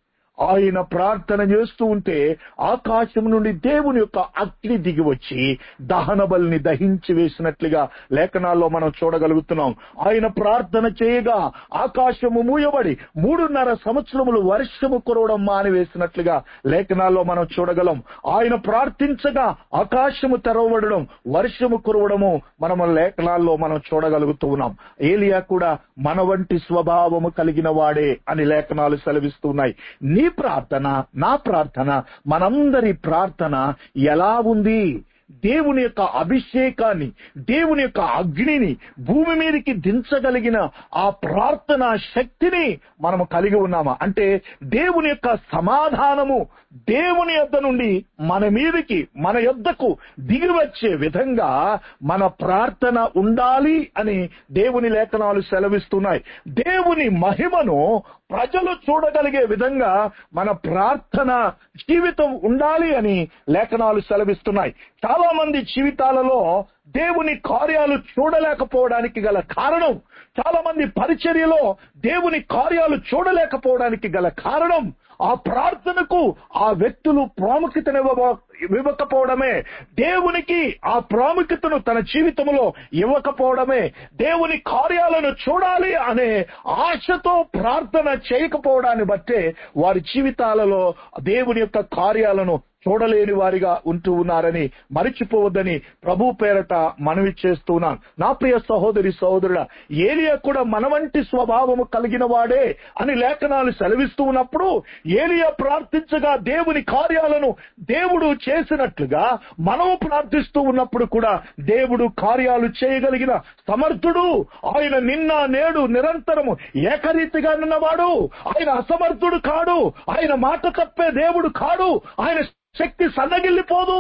ఆయన ప్రార్థన చేస్తూ ఉంటే ఆకాశం నుండి దేవుని యొక్క అగ్ని దిగి వచ్చి దహన బలిని దహించి వేసినట్లుగా లేఖనాల్లో మనం చూడగలుగుతున్నాం ఆయన ప్రార్థన చేయగా ఆకాశము మూయబడి మూడున్నర సంవత్సరములు వర్షము కురవడం మానివేసినట్లుగా లేఖనాల్లో మనం చూడగలం ఆయన ప్రార్థించగా ఆకాశము తెరవబడడం వర్షము కురవడము మనము లేఖనాల్లో మనం చూడగలుగుతూ ఉన్నాం ఏలియా కూడా మన వంటి స్వభావము కలిగిన వాడే అని లేఖనాలు సెలవిస్తున్నాయి నీ ప్రార్థన నా ప్రార్థన మనందరి ప్రార్థన ఎలా ఉంది దేవుని యొక్క అభిషేకాన్ని దేవుని యొక్క అగ్నిని భూమి మీదకి దించగలిగిన ఆ ప్రార్థనా శక్తిని మనము కలిగి ఉన్నామా అంటే దేవుని యొక్క సమాధానము దేవుని యొద్ద నుండి మన మీదకి మన యొద్దకు దిగి వచ్చే విధంగా మన ప్రార్థన ఉండాలి అని దేవుని లేఖనాలు సెలవిస్తున్నాయి దేవుని మహిమను ప్రజలు చూడగలిగే విధంగా మన ప్రార్థన జీవితం ఉండాలి అని లేఖనాలు సెలవిస్తున్నాయి చాలా మంది జీవితాలలో దేవుని కార్యాలు చూడలేకపోవడానికి గల కారణం చాలా మంది పరిచర్యలో దేవుని కార్యాలు చూడలేకపోవడానికి గల కారణం ఆ ప్రార్థనకు ఆ వ్యక్తులు ప్రాముఖ్యతనివ్వ ఇవ్వకపోవడమే దేవునికి ఆ ప్రాముఖ్యతను తన జీవితంలో ఇవ్వకపోవడమే దేవుని కార్యాలను చూడాలి అనే ఆశతో ప్రార్థన చేయకపోవడాన్ని బట్టే వారి జీవితాలలో దేవుని యొక్క కార్యాలను చూడలేని వారిగా ఉంటూ ఉన్నారని మరిచిపోవద్దని ప్రభు పేరట మనవి చేస్తున్నాను నా ప్రియ సహోదరి సహోదరుడ ఏలియా కూడా మన వంటి స్వభావము కలిగిన వాడే అని లేఖనాలు సెలవిస్తూ ఉన్నప్పుడు ఏలియా ప్రార్థించగా దేవుని కార్యాలను దేవుడు చేసినట్లుగా మనము ప్రార్థిస్తూ ఉన్నప్పుడు కూడా దేవుడు కార్యాలు చేయగలిగిన సమర్థుడు ఆయన నిన్న నేడు నిరంతరము ఏకరీతిగా ఉన్నవాడు ఆయన అసమర్థుడు కాడు ఆయన మాట తప్పే దేవుడు కాడు ఆయన శక్తి సన్నగిల్లిపోదు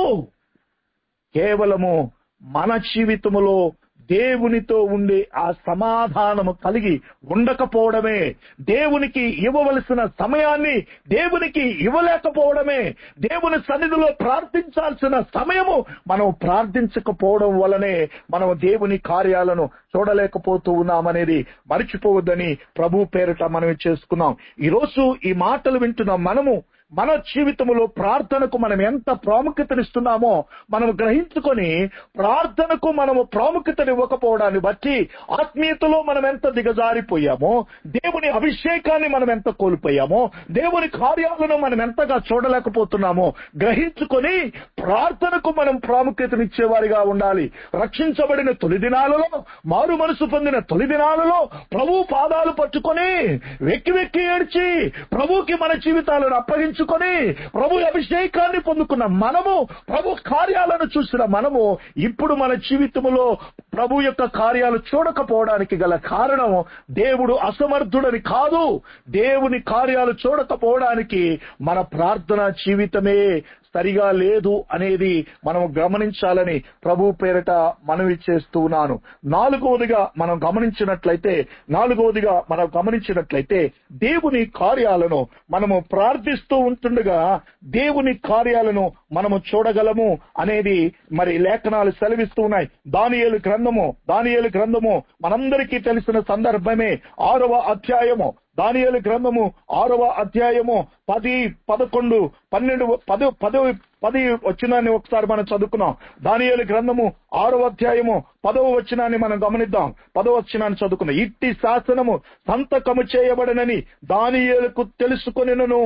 కేవలము మన జీవితములో దేవునితో ఉండే ఆ సమాధానము కలిగి ఉండకపోవడమే దేవునికి ఇవ్వవలసిన సమయాన్ని దేవునికి ఇవ్వలేకపోవడమే దేవుని సన్నిధిలో ప్రార్థించాల్సిన సమయము మనం ప్రార్థించకపోవడం వలనే మనం దేవుని కార్యాలను చూడలేకపోతూ ఉన్నామనేది మర్చిపోవద్దని ప్రభు పేరిట మనం చేసుకున్నాం ఈరోజు ఈ మాటలు వింటున్న మనము మన జీవితంలో ప్రార్థనకు మనం ఎంత ప్రాముఖ్యతనిస్తున్నామో మనం గ్రహించుకొని ప్రార్థనకు మనము ప్రాముఖ్యతనివ్వకపోవడాన్ని బట్టి ఆత్మీయతలో మనం ఎంత దిగజారిపోయామో దేవుని అభిషేకాన్ని మనం ఎంత కోల్పోయామో దేవుని కార్యాలను మనం ఎంతగా చూడలేకపోతున్నామో గ్రహించుకొని ప్రార్థనకు మనం ప్రాముఖ్యతనిచ్చేవారిగా ఉండాలి రక్షించబడిన తొలి దినాలలో మారు మనసు పొందిన తొలి దినాలలో ప్రభు పాదాలు పట్టుకొని వెక్కి వెక్కి ఏడ్చి ప్రభుకి మన జీవితాలను అప్పగించుకొని ప్రభు అభిషేకాన్ని పొందుకున్న మనము ప్రభు కార్యాలను చూసిన మనము ఇప్పుడు మన జీవితంలో ప్రభు యొక్క కార్యాలు చూడకపోవడానికి గల కారణం దేవుడు అసమర్థుడని కాదు దేవుని కార్యాలు చూడకపోవడానికి మన ప్రార్థనా జీవితమే సరిగా లేదు అనేది మనం గమనించాలని ప్రభు పేరిట మనవి చేస్తూ ఉన్నాను నాలుగవదిగా మనం గమనించినట్లయితే నాలుగవదిగా మనం గమనించినట్లయితే దేవుని కార్యాలను మనము ప్రార్థిస్తూ ఉంటుండగా దేవుని కార్యాలను మనము చూడగలము అనేది మరి లేఖనాలు సెలవిస్తూ ఉన్నాయి దానియేలు గ్రంథము దానియేలు గ్రంథము మనందరికీ తెలిసిన సందర్భమే ఆరవ అధ్యాయము దానియేలు గ్రంథము ఆరవ అధ్యాయము పది పదకొండు పన్నెండు పది పది పది వచ్చినాన్ని ఒకసారి మనం చదువుకున్నాం దానియేలు గ్రంథము ఆరవ అధ్యాయము పదవ వచ్చినాన్ని మనం గమనిద్దాం పదవ వచ్చినాన్ని చదువుకున్నాం ఇట్టి శాసనము సంతకము చేయబడనని దానియేలుకు తెలుసుకొనినను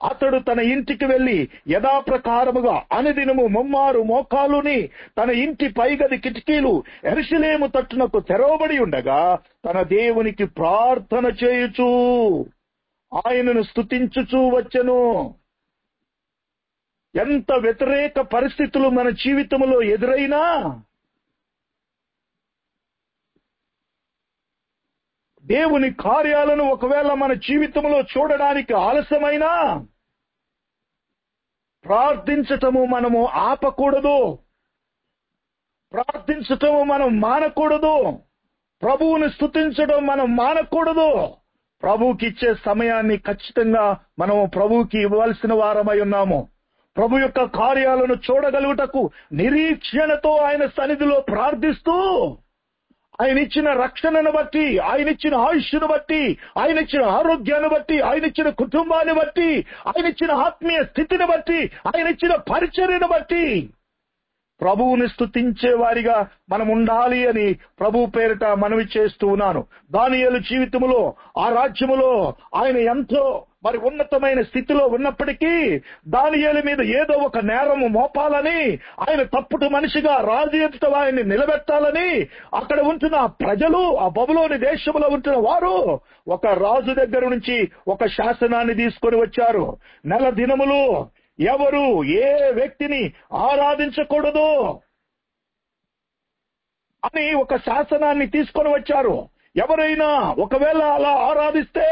అతడు తన ఇంటికి వెళ్లి యథాప్రకారముగా అనుదినము ముమ్మారు మోకాలుని తన ఇంటి పైగది కిటికీలు ఎరుసలేము తట్టునకు తెరవబడి ఉండగా తన దేవునికి ప్రార్థన చేయుచు ఆయనను స్తుతించుచూ వచ్చెను ఎంత వ్యతిరేక పరిస్థితులు మన జీవితంలో ఎదురైనా దేవుని కార్యాలను ఒకవేళ మన జీవితంలో చూడడానికి ఆలస్యమైనా ప్రార్థించటము మనము ఆపకూడదు ప్రార్థించటము మనం మానకూడదు ప్రభువుని స్తుతించడం మనం మానకూడదు ప్రభువుకి ఇచ్చే సమయాన్ని ఖచ్చితంగా మనము ప్రభువుకి ఇవ్వాల్సిన వారమై ఉన్నాము ప్రభు యొక్క కార్యాలను చూడగలుగుటకు నిరీక్షణతో ఆయన సన్నిధిలో ప్రార్థిస్తూ ఆయన ఇచ్చిన రక్షణను బట్టి ఆయన ఇచ్చిన ఆయుష్ను బట్టి ఆయన ఇచ్చిన ఆరోగ్యాన్ని బట్టి ఆయన ఇచ్చిన కుటుంబాన్ని బట్టి ఆయన ఇచ్చిన ఆత్మీయ స్థితిని బట్టి ఆయన ఇచ్చిన పరిచర్యను బట్టి ప్రభువుని స్తుతించే వారిగా మనం ఉండాలి అని ప్రభు పేరిట మనవి చేస్తూ ఉన్నాను దానియేలు జీవితములో ఆ రాజ్యములో ఆయన ఎంతో మరి ఉన్నతమైన స్థితిలో ఉన్నప్పటికీ దానియేలు మీద ఏదో ఒక నేరము మోపాలని ఆయన తప్పుడు మనిషిగా రాజు ఎదుట ఆయన్ని నిలబెట్టాలని అక్కడ ఉంటున్న ప్రజలు ఆ బబులోని దేశంలో ఉంటున్న వారు ఒక రాజు దగ్గర నుంచి ఒక శాసనాన్ని తీసుకొని వచ్చారు నెల దినములు ఎవరు ఏ వ్యక్తిని ఆరాధించకూడదు అని ఒక శాసనాన్ని తీసుకొని వచ్చారు ఎవరైనా ఒకవేళ అలా ఆరాధిస్తే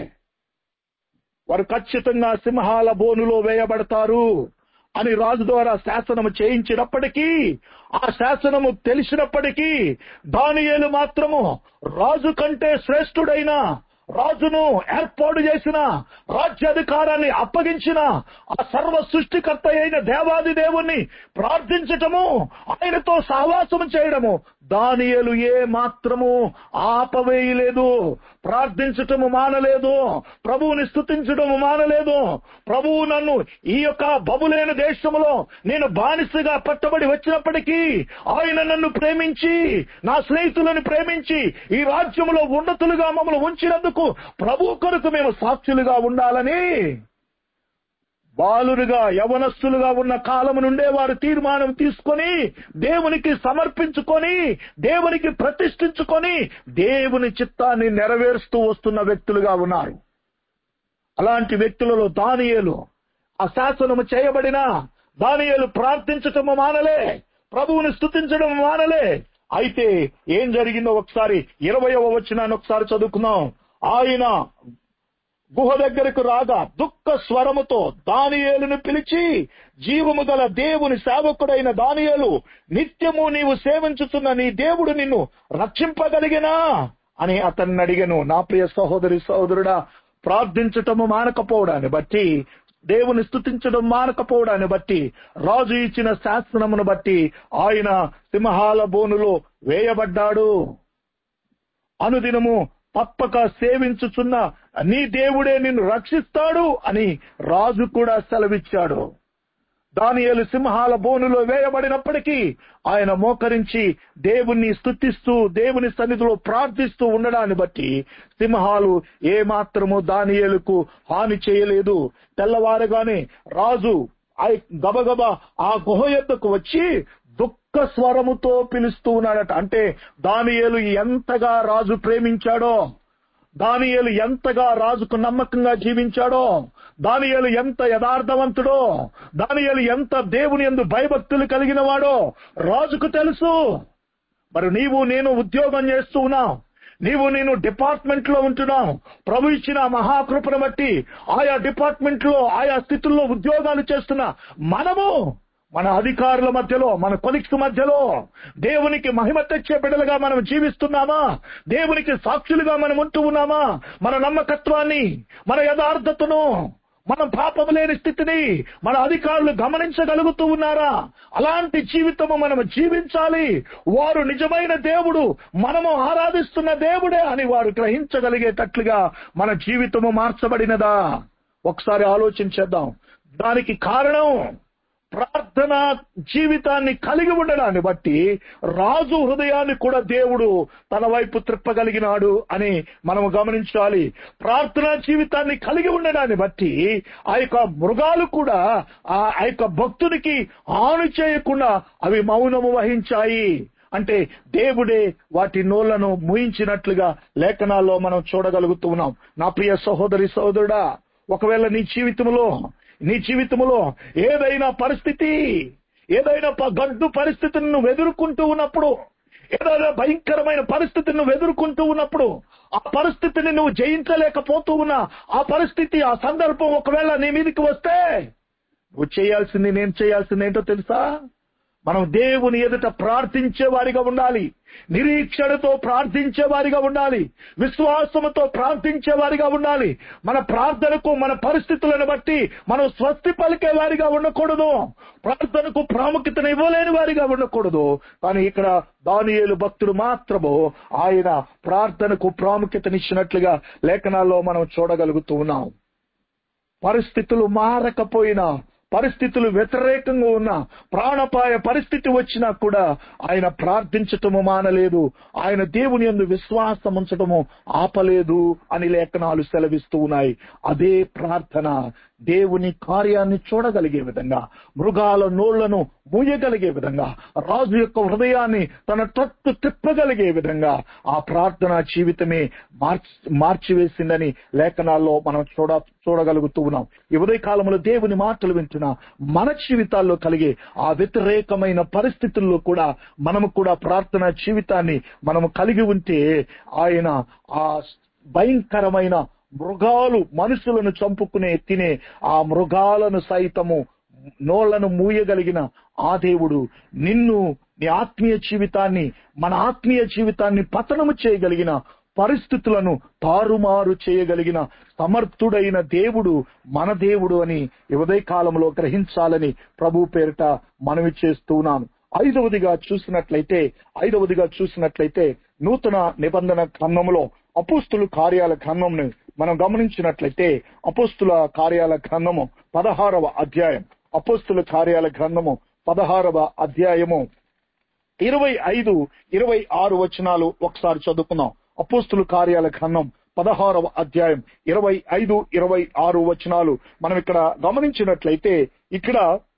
వారు ఖచ్చితంగా సింహాల బోనులో వేయబడతారు అని రాజు ద్వారా శాసనము చేయించినప్పటికీ ఆ శాసనము తెలిసినప్పటికీ దానియేలు మాత్రము రాజు కంటే శ్రేష్ఠుడైన రాజును ఏర్పాటు చేసిన రాజ్యాధికారాన్ని అప్పగించిన ఆ సర్వ సృష్టికర్త అయిన దేవాది దేవుణ్ణి ప్రార్థించటము ఆయనతో సహవాసము చేయడము దానియలు ఏ మాత్రము ఆపవేయలేదు ప్రార్థించటము మానలేదు ప్రభువుని స్థుతించడము మానలేదు ప్రభువు నన్ను ఈ యొక్క బబులేని దేశములో నేను బానిసగా పట్టబడి వచ్చినప్పటికీ ఆయన నన్ను ప్రేమించి నా స్నేహితులను ప్రేమించి ఈ రాజ్యములో ఉన్నతులుగా మమ్మల్ని ఉంచినందుకు ప్రభు కొరకు మేము సాక్షులుగా ఉండాలని బాలురుగా యవనస్తులుగా ఉన్న కాలము నుండే వారు తీర్మానం తీసుకొని దేవునికి సమర్పించుకొని దేవునికి ప్రతిష్ఠించుకొని దేవుని చిత్తాన్ని నెరవేరుస్తూ వస్తున్న వ్యక్తులుగా ఉన్నారు అలాంటి వ్యక్తులలో దానియేలు ఆ శాసనము చేయబడిన దానియేలు ప్రార్థించటము మానలే ప్రభువుని స్థుతించడం మానలే అయితే ఏం జరిగిందో ఒకసారి ఇరవయవ వచ్చినాన్ని ఒకసారి చదువుకుందాం ఆయన గుహ దగ్గరకు రాగా దుఃఖ స్వరముతో దానియేలును పిలిచి జీవము గల దేవుని సేవకుడైన దానియేలు నిత్యము నీవు సేవించుతున్న నీ దేవుడు నిన్ను రక్షింపగలిగినా అని అతన్ని అడిగను నా ప్రియ సహోదరి సహోదరుడా ప్రార్థించటము మానకపోవడాన్ని బట్టి దేవుని స్థుతించడం మానకపోవడాన్ని బట్టి రాజు ఇచ్చిన శాసనమును బట్టి ఆయన సింహాల బోనులో వేయబడ్డాడు అనుదినము తప్పక సేవించుచున్న నీ దేవుడే నిన్ను రక్షిస్తాడు అని రాజు కూడా సెలవిచ్చాడు దానియేలు సింహాల బోనులో వేయబడినప్పటికీ ఆయన మోకరించి దేవుణ్ణి స్తుతిస్తూ దేవుని సన్నిధిలో ప్రార్థిస్తూ ఉండడాన్ని బట్టి సింహాలు ఏ మాత్రము దానియేలుకు హాని చేయలేదు తెల్లవారుగానే రాజు ఆ గబగబ ఆ గుహ యొద్దకు వచ్చి దుఃఖ స్వరముతో పిలుస్తూ ఉన్నాడట అంటే దానియేలు ఎంతగా రాజు ప్రేమించాడో దానియేలు ఎంతగా రాజుకు నమ్మకంగా జీవించాడో దానియేలు ఎంత యథార్థవంతుడో దానియేలు ఎంత దేవుని ఎందు భయభక్తులు కలిగిన వాడో రాజుకు తెలుసు మరి నీవు నేను ఉద్యోగం చేస్తూ ఉన్నావు నీవు నేను డిపార్ట్మెంట్ లో ఉంటున్నావు ప్రభు ఇచ్చిన మహాకృపను బట్టి ఆయా డిపార్ట్మెంట్ లో ఆయా స్థితుల్లో ఉద్యోగాలు చేస్తున్న మనము మన అధికారుల మధ్యలో మన కొలిక్స్ మధ్యలో దేవునికి మహిమ తెచ్చే బిడ్డలుగా మనం జీవిస్తున్నామా దేవునికి సాక్షులుగా మనం ఉంటూ ఉన్నామా మన నమ్మకత్వాన్ని మన యథార్థతను మనం పాపం లేని స్థితిని మన అధికారులు గమనించగలుగుతూ ఉన్నారా అలాంటి జీవితము మనం జీవించాలి వారు నిజమైన దేవుడు మనము ఆరాధిస్తున్న దేవుడే అని వారు గ్రహించగలిగేటట్లుగా మన జీవితము మార్చబడినదా ఒకసారి ఆలోచించేద్దాం దానికి కారణం ప్రార్థన జీవితాన్ని కలిగి ఉండడాన్ని బట్టి రాజు హృదయాన్ని కూడా దేవుడు తన వైపు త్రిప్పగలిగినాడు అని మనము గమనించాలి ప్రార్థనా జీవితాన్ని కలిగి ఉండడాన్ని బట్టి ఆ యొక్క మృగాలు కూడా ఆ ఆ యొక్క భక్తునికి హాని చేయకుండా అవి మౌనము వహించాయి అంటే దేవుడే వాటి నోళ్లను మూయించినట్లుగా లేఖనాల్లో మనం చూడగలుగుతూ ఉన్నాం నా ప్రియ సహోదరి సహోదరుడా ఒకవేళ నీ జీవితంలో నీ జీవితంలో ఏదైనా పరిస్థితి ఏదైనా ప- గడ్డు పరిస్థితిని నువ్వు ఎదుర్కొంటూ ఉన్నప్పుడు ఏదైనా భయంకరమైన పరిస్థితిని నువ్వు ఎదుర్కొంటూ ఉన్నప్పుడు ఆ పరిస్థితిని నువ్వు జయించలేకపోతూ ఉన్నా ఆ పరిస్థితి ఆ సందర్భం ఒకవేళ నీ మీదకి వస్తే నువ్వు చేయాల్సింది నేను చేయాల్సింది ఏంటో తెలుసా మనం దేవుని ఎదుట ప్రార్థించే వారిగా ఉండాలి నిరీక్షణతో ప్రార్థించే వారిగా ఉండాలి విశ్వాసముతో ప్రార్థించే వారిగా ఉండాలి మన ప్రార్థనకు మన పరిస్థితులను బట్టి మనం స్వస్తి పలికే వారిగా ఉండకూడదు ప్రార్థనకు ప్రాముఖ్యతను ఇవ్వలేని వారిగా ఉండకూడదు కానీ ఇక్కడ దానియేలు భక్తుడు మాత్రము ఆయన ప్రార్థనకు ప్రాముఖ్యతనిచ్చినట్లుగా లేఖనాల్లో మనం చూడగలుగుతూ ఉన్నాం పరిస్థితులు మారకపోయినా పరిస్థితులు వ్యతిరేకంగా ఉన్న ప్రాణపాయ పరిస్థితి వచ్చినా కూడా ఆయన ప్రార్థించటము మానలేదు ఆయన దేవుని యందు విశ్వాసం ఉంచటము ఆపలేదు అని లేఖనాలు సెలవిస్తూ ఉన్నాయి అదే ప్రార్థన దేవుని కార్యాన్ని చూడగలిగే విధంగా మృగాల నోళ్లను మూయగలిగే విధంగా రాజు యొక్క హృదయాన్ని తన తట్టు తిప్పగలిగే విధంగా ఆ ప్రార్థనా జీవితమే మార్చి మార్చివేసిందని లేఖనాల్లో మనం చూడ చూడగలుగుతూ ఉన్నాం ఈ ఉదయ కాలంలో దేవుని మాటలు వింటున్న మన జీవితాల్లో కలిగే ఆ వ్యతిరేకమైన పరిస్థితుల్లో కూడా మనము కూడా ప్రార్థనా జీవితాన్ని మనము కలిగి ఉంటే ఆయన ఆ భయంకరమైన మృగాలు మనుషులను చంపుకునే తినే ఆ మృగాలను సైతము నోళ్లను మూయగలిగిన ఆ దేవుడు నిన్ను నీ ఆత్మీయ జీవితాన్ని మన ఆత్మీయ జీవితాన్ని పతనము చేయగలిగిన పరిస్థితులను తారుమారు చేయగలిగిన సమర్థుడైన దేవుడు మన దేవుడు అని ఈ ఉదయ కాలంలో గ్రహించాలని ప్రభు పేరిట మనవి చేస్తున్నాను ఐదవదిగా చూసినట్లయితే ఐదవదిగా చూసినట్లయితే నూతన నిబంధన గ్రంథములో అపోస్తులు కార్యాల గ్రంథంను మనం గమనించినట్లయితే అపోస్తుల కార్యాల గ్రంథము పదహారవ అధ్యాయం అపోస్తుల కార్యాల గ్రంథము పదహారవ అధ్యాయము ఇరవై ఐదు ఇరవై ఆరు వచనాలు ఒకసారి చదువుకుందాం అపోస్తుల కార్యాల గ్రంథం పదహారవ అధ్యాయం ఇరవై ఐదు ఇరవై ఆరు వచనాలు మనం ఇక్కడ గమనించినట్లయితే ఇక్కడ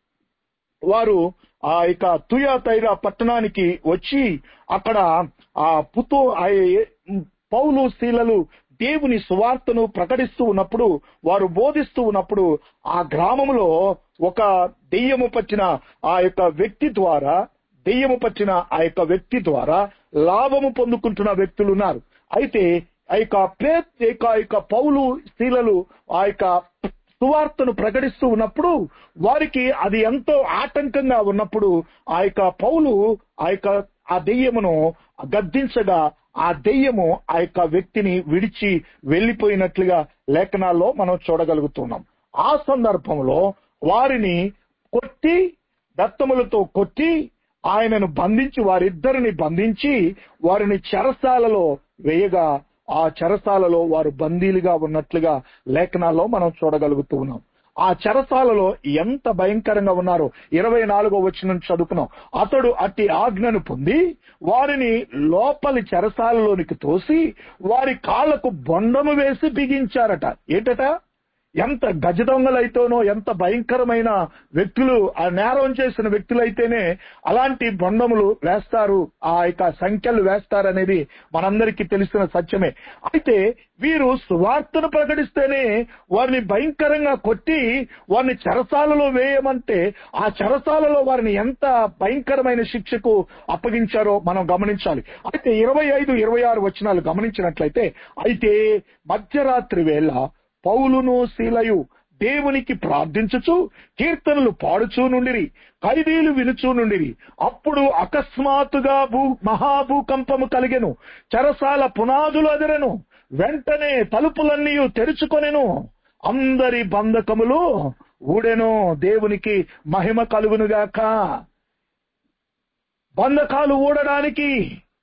వారు ఆ యొక్క తుయాతైర పట్టణానికి వచ్చి అక్కడ ఆ పుతో ఆ ఏ- పౌలు శీలలు దేవుని సువార్తను ప్రకటిస్తూ ఉన్నప్పుడు వారు బోధిస్తూ ఉన్నప్పుడు ఆ గ్రామంలో ఒక దెయ్యము పట్టిన ఆ యొక్క వ్యక్తి ద్వారా దెయ్యము పట్టిన ఆ యొక్క వ్యక్తి ద్వారా లాభము పొందుకుంటున్న వ్యక్తులు ఉన్నారు అయితే ఆ యొక్క ప్రేత్ యొక్క ఆ యొక్క పౌలు స్త్రీలలు ఆ యొక్క సువార్తను ప్రకటిస్తూ ఉన్నప్పుడు వారికి అది ఎంతో ఆటంకంగా ఉన్నప్పుడు ఆ యొక్క పౌలు ఆ యొక్క ఆ దెయ్యమును గద్దించగా ఆ దెయ్యము ఆ యొక్క వ్యక్తిని విడిచి వెళ్లిపోయినట్లుగా లేఖనాల్లో మనం చూడగలుగుతున్నాం ఆ సందర్భంలో వారిని కొట్టి దత్తములతో కొట్టి ఆయనను బంధించి వారిద్దరిని బంధించి వారిని చెరసాలలో వేయగా ఆ చెరసాలలో వారు బందీలుగా ఉన్నట్లుగా లేఖనాల్లో మనం చూడగలుగుతూ ఉన్నాం ఆ చెరసాలలో ఎంత భయంకరంగా ఉన్నారో ఇరవై నాలుగో వచ్చిన చదువుకున్నాం అతడు అట్టి ఆజ్ఞను పొంది వారిని లోపలి చెరసాలలోనికి తోసి వారి కాళ్లకు బొండము వేసి బిగించారట ఏంటట ఎంత గజ దొంగలైతేనో ఎంత భయంకరమైన వ్యక్తులు ఆ నేరం చేసిన వ్యక్తులైతేనే అలాంటి బొండములు వేస్తారు ఆ యొక్క సంఖ్యలు వేస్తారనేది మనందరికీ తెలిసిన సత్యమే అయితే వీరు సువార్తను ప్రకటిస్తేనే వారిని భయంకరంగా కొట్టి వారిని చెరసాలలో వేయమంటే ఆ చెరసాలలో వారిని ఎంత భయంకరమైన శిక్షకు అప్పగించారో మనం గమనించాలి అయితే ఇరవై ఐదు ఇరవై ఆరు వచనాలు గమనించినట్లయితే అయితే మధ్యరాత్రి వేళ పౌలును శీలయు దేవునికి ప్రార్థించుచు కీర్తనలు పాడుచూ నుండిరి ఖైదీలు వినుచూ నుండిరి అప్పుడు అకస్మాత్తుగా భూ మహాభూకంపము కలిగెను చెరసాల పునాదులు అదిరెను వెంటనే తలుపులన్నీ తెరుచుకొనెను అందరి బంధకములు ఊడెను దేవునికి మహిమ కలుగునుగాక బంధకాలు ఊడడానికి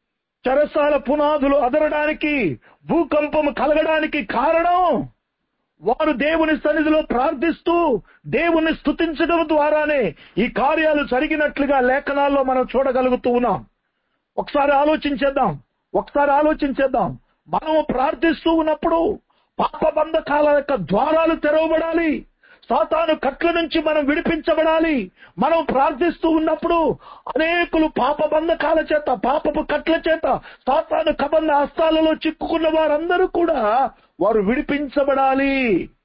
చెరసాల పునాదులు అదరడానికి భూకంపము కలగడానికి కారణం వారు దేవుని సన్నిధిలో ప్రార్థిస్తూ దేవుని స్తుతించడం ద్వారానే ఈ కార్యాలు జరిగినట్లుగా లేఖనాల్లో మనం చూడగలుగుతూ ఉన్నాం ఒకసారి ఆలోచించేద్దాం ఒకసారి ఆలోచించేద్దాం మనము ప్రార్థిస్తూ ఉన్నప్పుడు పాప బంధకాల యొక్క ద్వారాలు తెరవబడాలి సాతాను కట్ల నుంచి మనం విడిపించబడాలి మనం ప్రార్థిస్తూ ఉన్నప్పుడు అనేకులు పాప బంధకాల చేత పాపపు కట్ల చేత సాతాను కబంధ హస్తాలలో చిక్కుకున్న వారందరూ కూడా వారు విడిపించబడాలి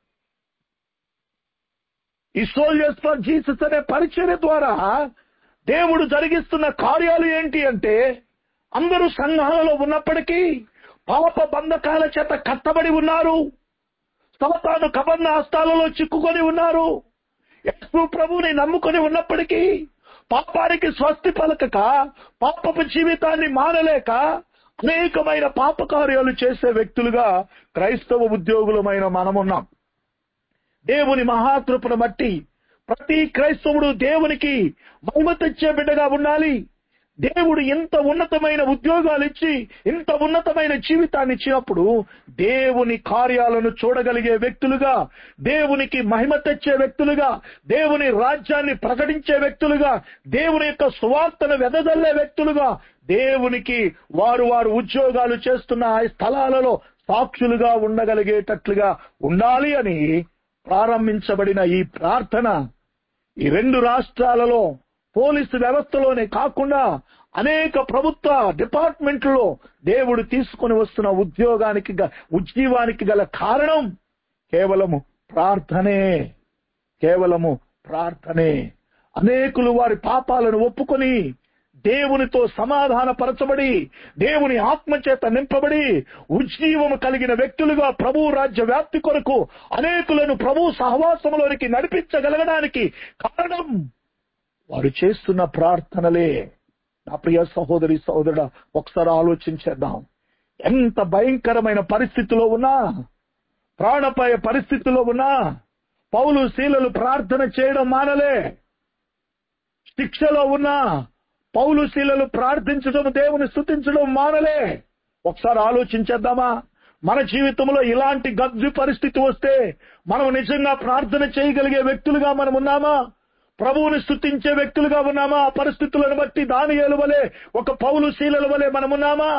ఈ సోల్జర్స్ ఫర్ జీసస్ అనే పరిచర్య ద్వారా దేవుడు జరిగిస్తున్న కార్యాలు ఏంటి అంటే అందరూ సంఘాలలో ఉన్నప్పటికీ పాప బంధకాల చేత కట్టబడి ఉన్నారు సాతాను కబంధ హస్తాలలో చిక్కుకొని ఉన్నారు యస్సు ప్రభుని నమ్ముకొని ఉన్నప్పటికీ పాపానికి స్వస్తి పలకక పాపపు జీవితాన్ని మానలేక అనేకమైన పాప కార్యాలు చేసే వ్యక్తులుగా క్రైస్తవ ఉద్యోగులమైన మనమున్నాం దేవుని మహాకృపను బట్టి ప్రతి క్రైస్తవుడు దేవునికి మహిమ తెచ్చే బిడ్డగా ఉండాలి దేవుడు ఇంత ఉన్నతమైన ఉద్యోగాలు ఇచ్చి ఇంత ఉన్నతమైన జీవితాన్ని ఇచ్చినప్పుడు దేవుని కార్యాలను చూడగలిగే వ్యక్తులుగా దేవునికి మహిమ తెచ్చే వ్యక్తులుగా దేవుని రాజ్యాన్ని ప్రకటించే వ్యక్తులుగా దేవుని యొక్క సువార్తను వెదజల్లే వ్యక్తులుగా దేవునికి వారు వారు ఉద్యోగాలు చేస్తున్న ఆ స్థలాలలో సాక్షులుగా ఉండగలిగేటట్లుగా ఉండాలి అని ప్రారంభించబడిన ఈ ప్రార్థన ఈ రెండు రాష్ట్రాలలో పోలీసు వ్యవస్థలోనే కాకుండా అనేక ప్రభుత్వ డిపార్ట్మెంట్లో దేవుడు తీసుకొని వస్తున్న ఉద్యోగానికి గ- ఉజ్జీవానికి గల కారణం కేవలము ప్రార్థనే కేవలము ప్రార్థనే అనేకులు వారి పాపాలను ఒప్పుకొని దేవునితో సమాధానపరచబడి దేవుని ఆత్మ చేత నింపబడి ఉజ్జీవము కలిగిన వ్యక్తులుగా ప్రభు రాజ్య వ్యాప్తి కొరకు అనేకులను ప్రభు సహవాసంలోనికి నడిపించగలగడానికి కారణం వారు చేస్తున్న ప్రార్థనలే నా ప్రియ సహోదరి సహోదరుడ ఒకసారి ఆలోచించేద్దాం ఎంత భయంకరమైన పరిస్థితిలో ఉన్నా ప్రాణపాయ పరిస్థితిలో ఉన్నా పౌలు శీలలు ప్రార్థన చేయడం మానలే శిక్షలో ఉన్నా పౌలు శీలలు ప్రార్థించడం దేవుని స్థుతించడం మానలే ఒకసారి ఆలోచించేద్దామా మన జీవితంలో ఇలాంటి గడ్జు పరిస్థితి వస్తే మనం నిజంగా ప్రార్థన చేయగలిగే వ్యక్తులుగా మనం ఉన్నామా ప్రభువుని స్థుతించే వ్యక్తులుగా ఉన్నామా ఆ పరిస్థితులను బట్టి దానియేలు వలె ఒక పౌలు శీలల వలె మనమున్నామా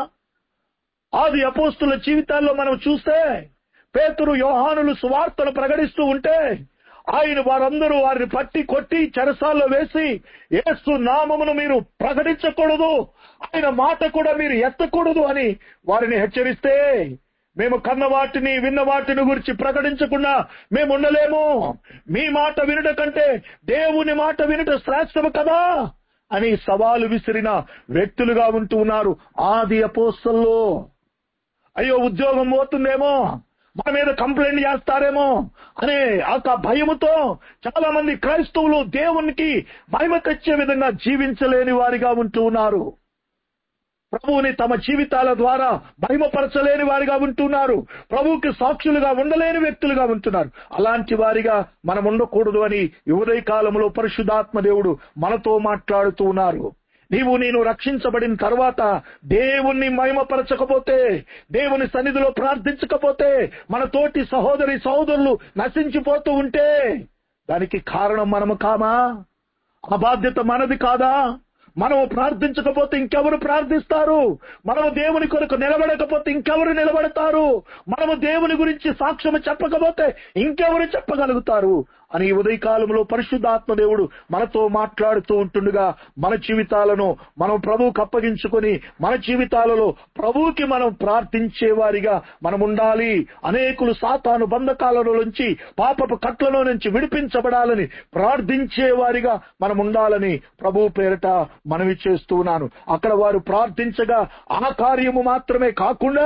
ఆది అపోస్తుల జీవితాల్లో మనం చూస్తే పేతురు యోహానులు సువార్తను ప్రకటిస్తూ ఉంటే ఆయన వారందరూ వారిని పట్టి కొట్టి చెరసాల్లో వేసి యేసు నామమును మీరు ప్రకటించకూడదు ఆయన మాట కూడా మీరు ఎత్తకూడదు అని వారిని హెచ్చరిస్తే మేము కన్న వాటిని విన్న వాటిని గురించి ప్రకటించకుండా మేము ఉండలేము మీ మాట వినుట కంటే దేవుని మాట వినుట శ్రేష్టము కదా అని సవాలు విసిరిన వ్యక్తులుగా ఉంటూ ఉన్నారు ఆది అపోస్తల్లో అయ్యో ఉద్యోగం పోతుందేమో మన మీద కంప్లైంట్ చేస్తారేమో అనే ఆ భయముతో చాలా మంది క్రైస్తవులు దేవునికి మహిమ తెచ్చే విధంగా జీవించలేని వారిగా ఉంటూ ఉన్నారు ప్రభువుని తమ జీవితాల ద్వారా మహిమపరచలేని వారిగా ఉంటున్నారు ప్రభువుకి సాక్షులుగా ఉండలేని వ్యక్తులుగా ఉంటున్నారు అలాంటి వారిగా మనం ఉండకూడదు అని ఈ ఉదయ కాలంలో పరిశుధాత్మ దేవుడు మనతో మాట్లాడుతూ ఉన్నారు నీవు నేను రక్షించబడిన తర్వాత దేవుణ్ణి మహిమపరచకపోతే దేవుని సన్నిధిలో ప్రార్థించకపోతే మన తోటి సహోదరి సహోదరులు నశించిపోతూ ఉంటే దానికి కారణం మనము కామా ఆ బాధ్యత మనది కాదా మనము ప్రార్థించకపోతే ఇంకెవరు ప్రార్థిస్తారు మనము దేవుని కొరకు నిలబడకపోతే ఇంకెవరు నిలబడతారు మనము దేవుని గురించి సాక్ష్యము చెప్పకపోతే ఇంకెవరు చెప్పగలుగుతారు అని ఈ ఉదయకాలంలో పరిశుద్ధాత్మ దేవుడు మనతో మాట్లాడుతూ ఉంటుండగా మన జీవితాలను మనం ప్రభువుకు అప్పగించుకొని మన జీవితాలలో ప్రభువుకి మనం ప్రార్థించే వారిగా మనం ఉండాలి అనేకులు సాతాను బంధకాలలో నుంచి పాపపు కట్లలో నుంచి విడిపించబడాలని ప్రార్థించే వారిగా మనం ఉండాలని ప్రభువు పేరట మనవి చేస్తున్నాను అక్కడ వారు ప్రార్థించగా ఆ కార్యము మాత్రమే కాకుండా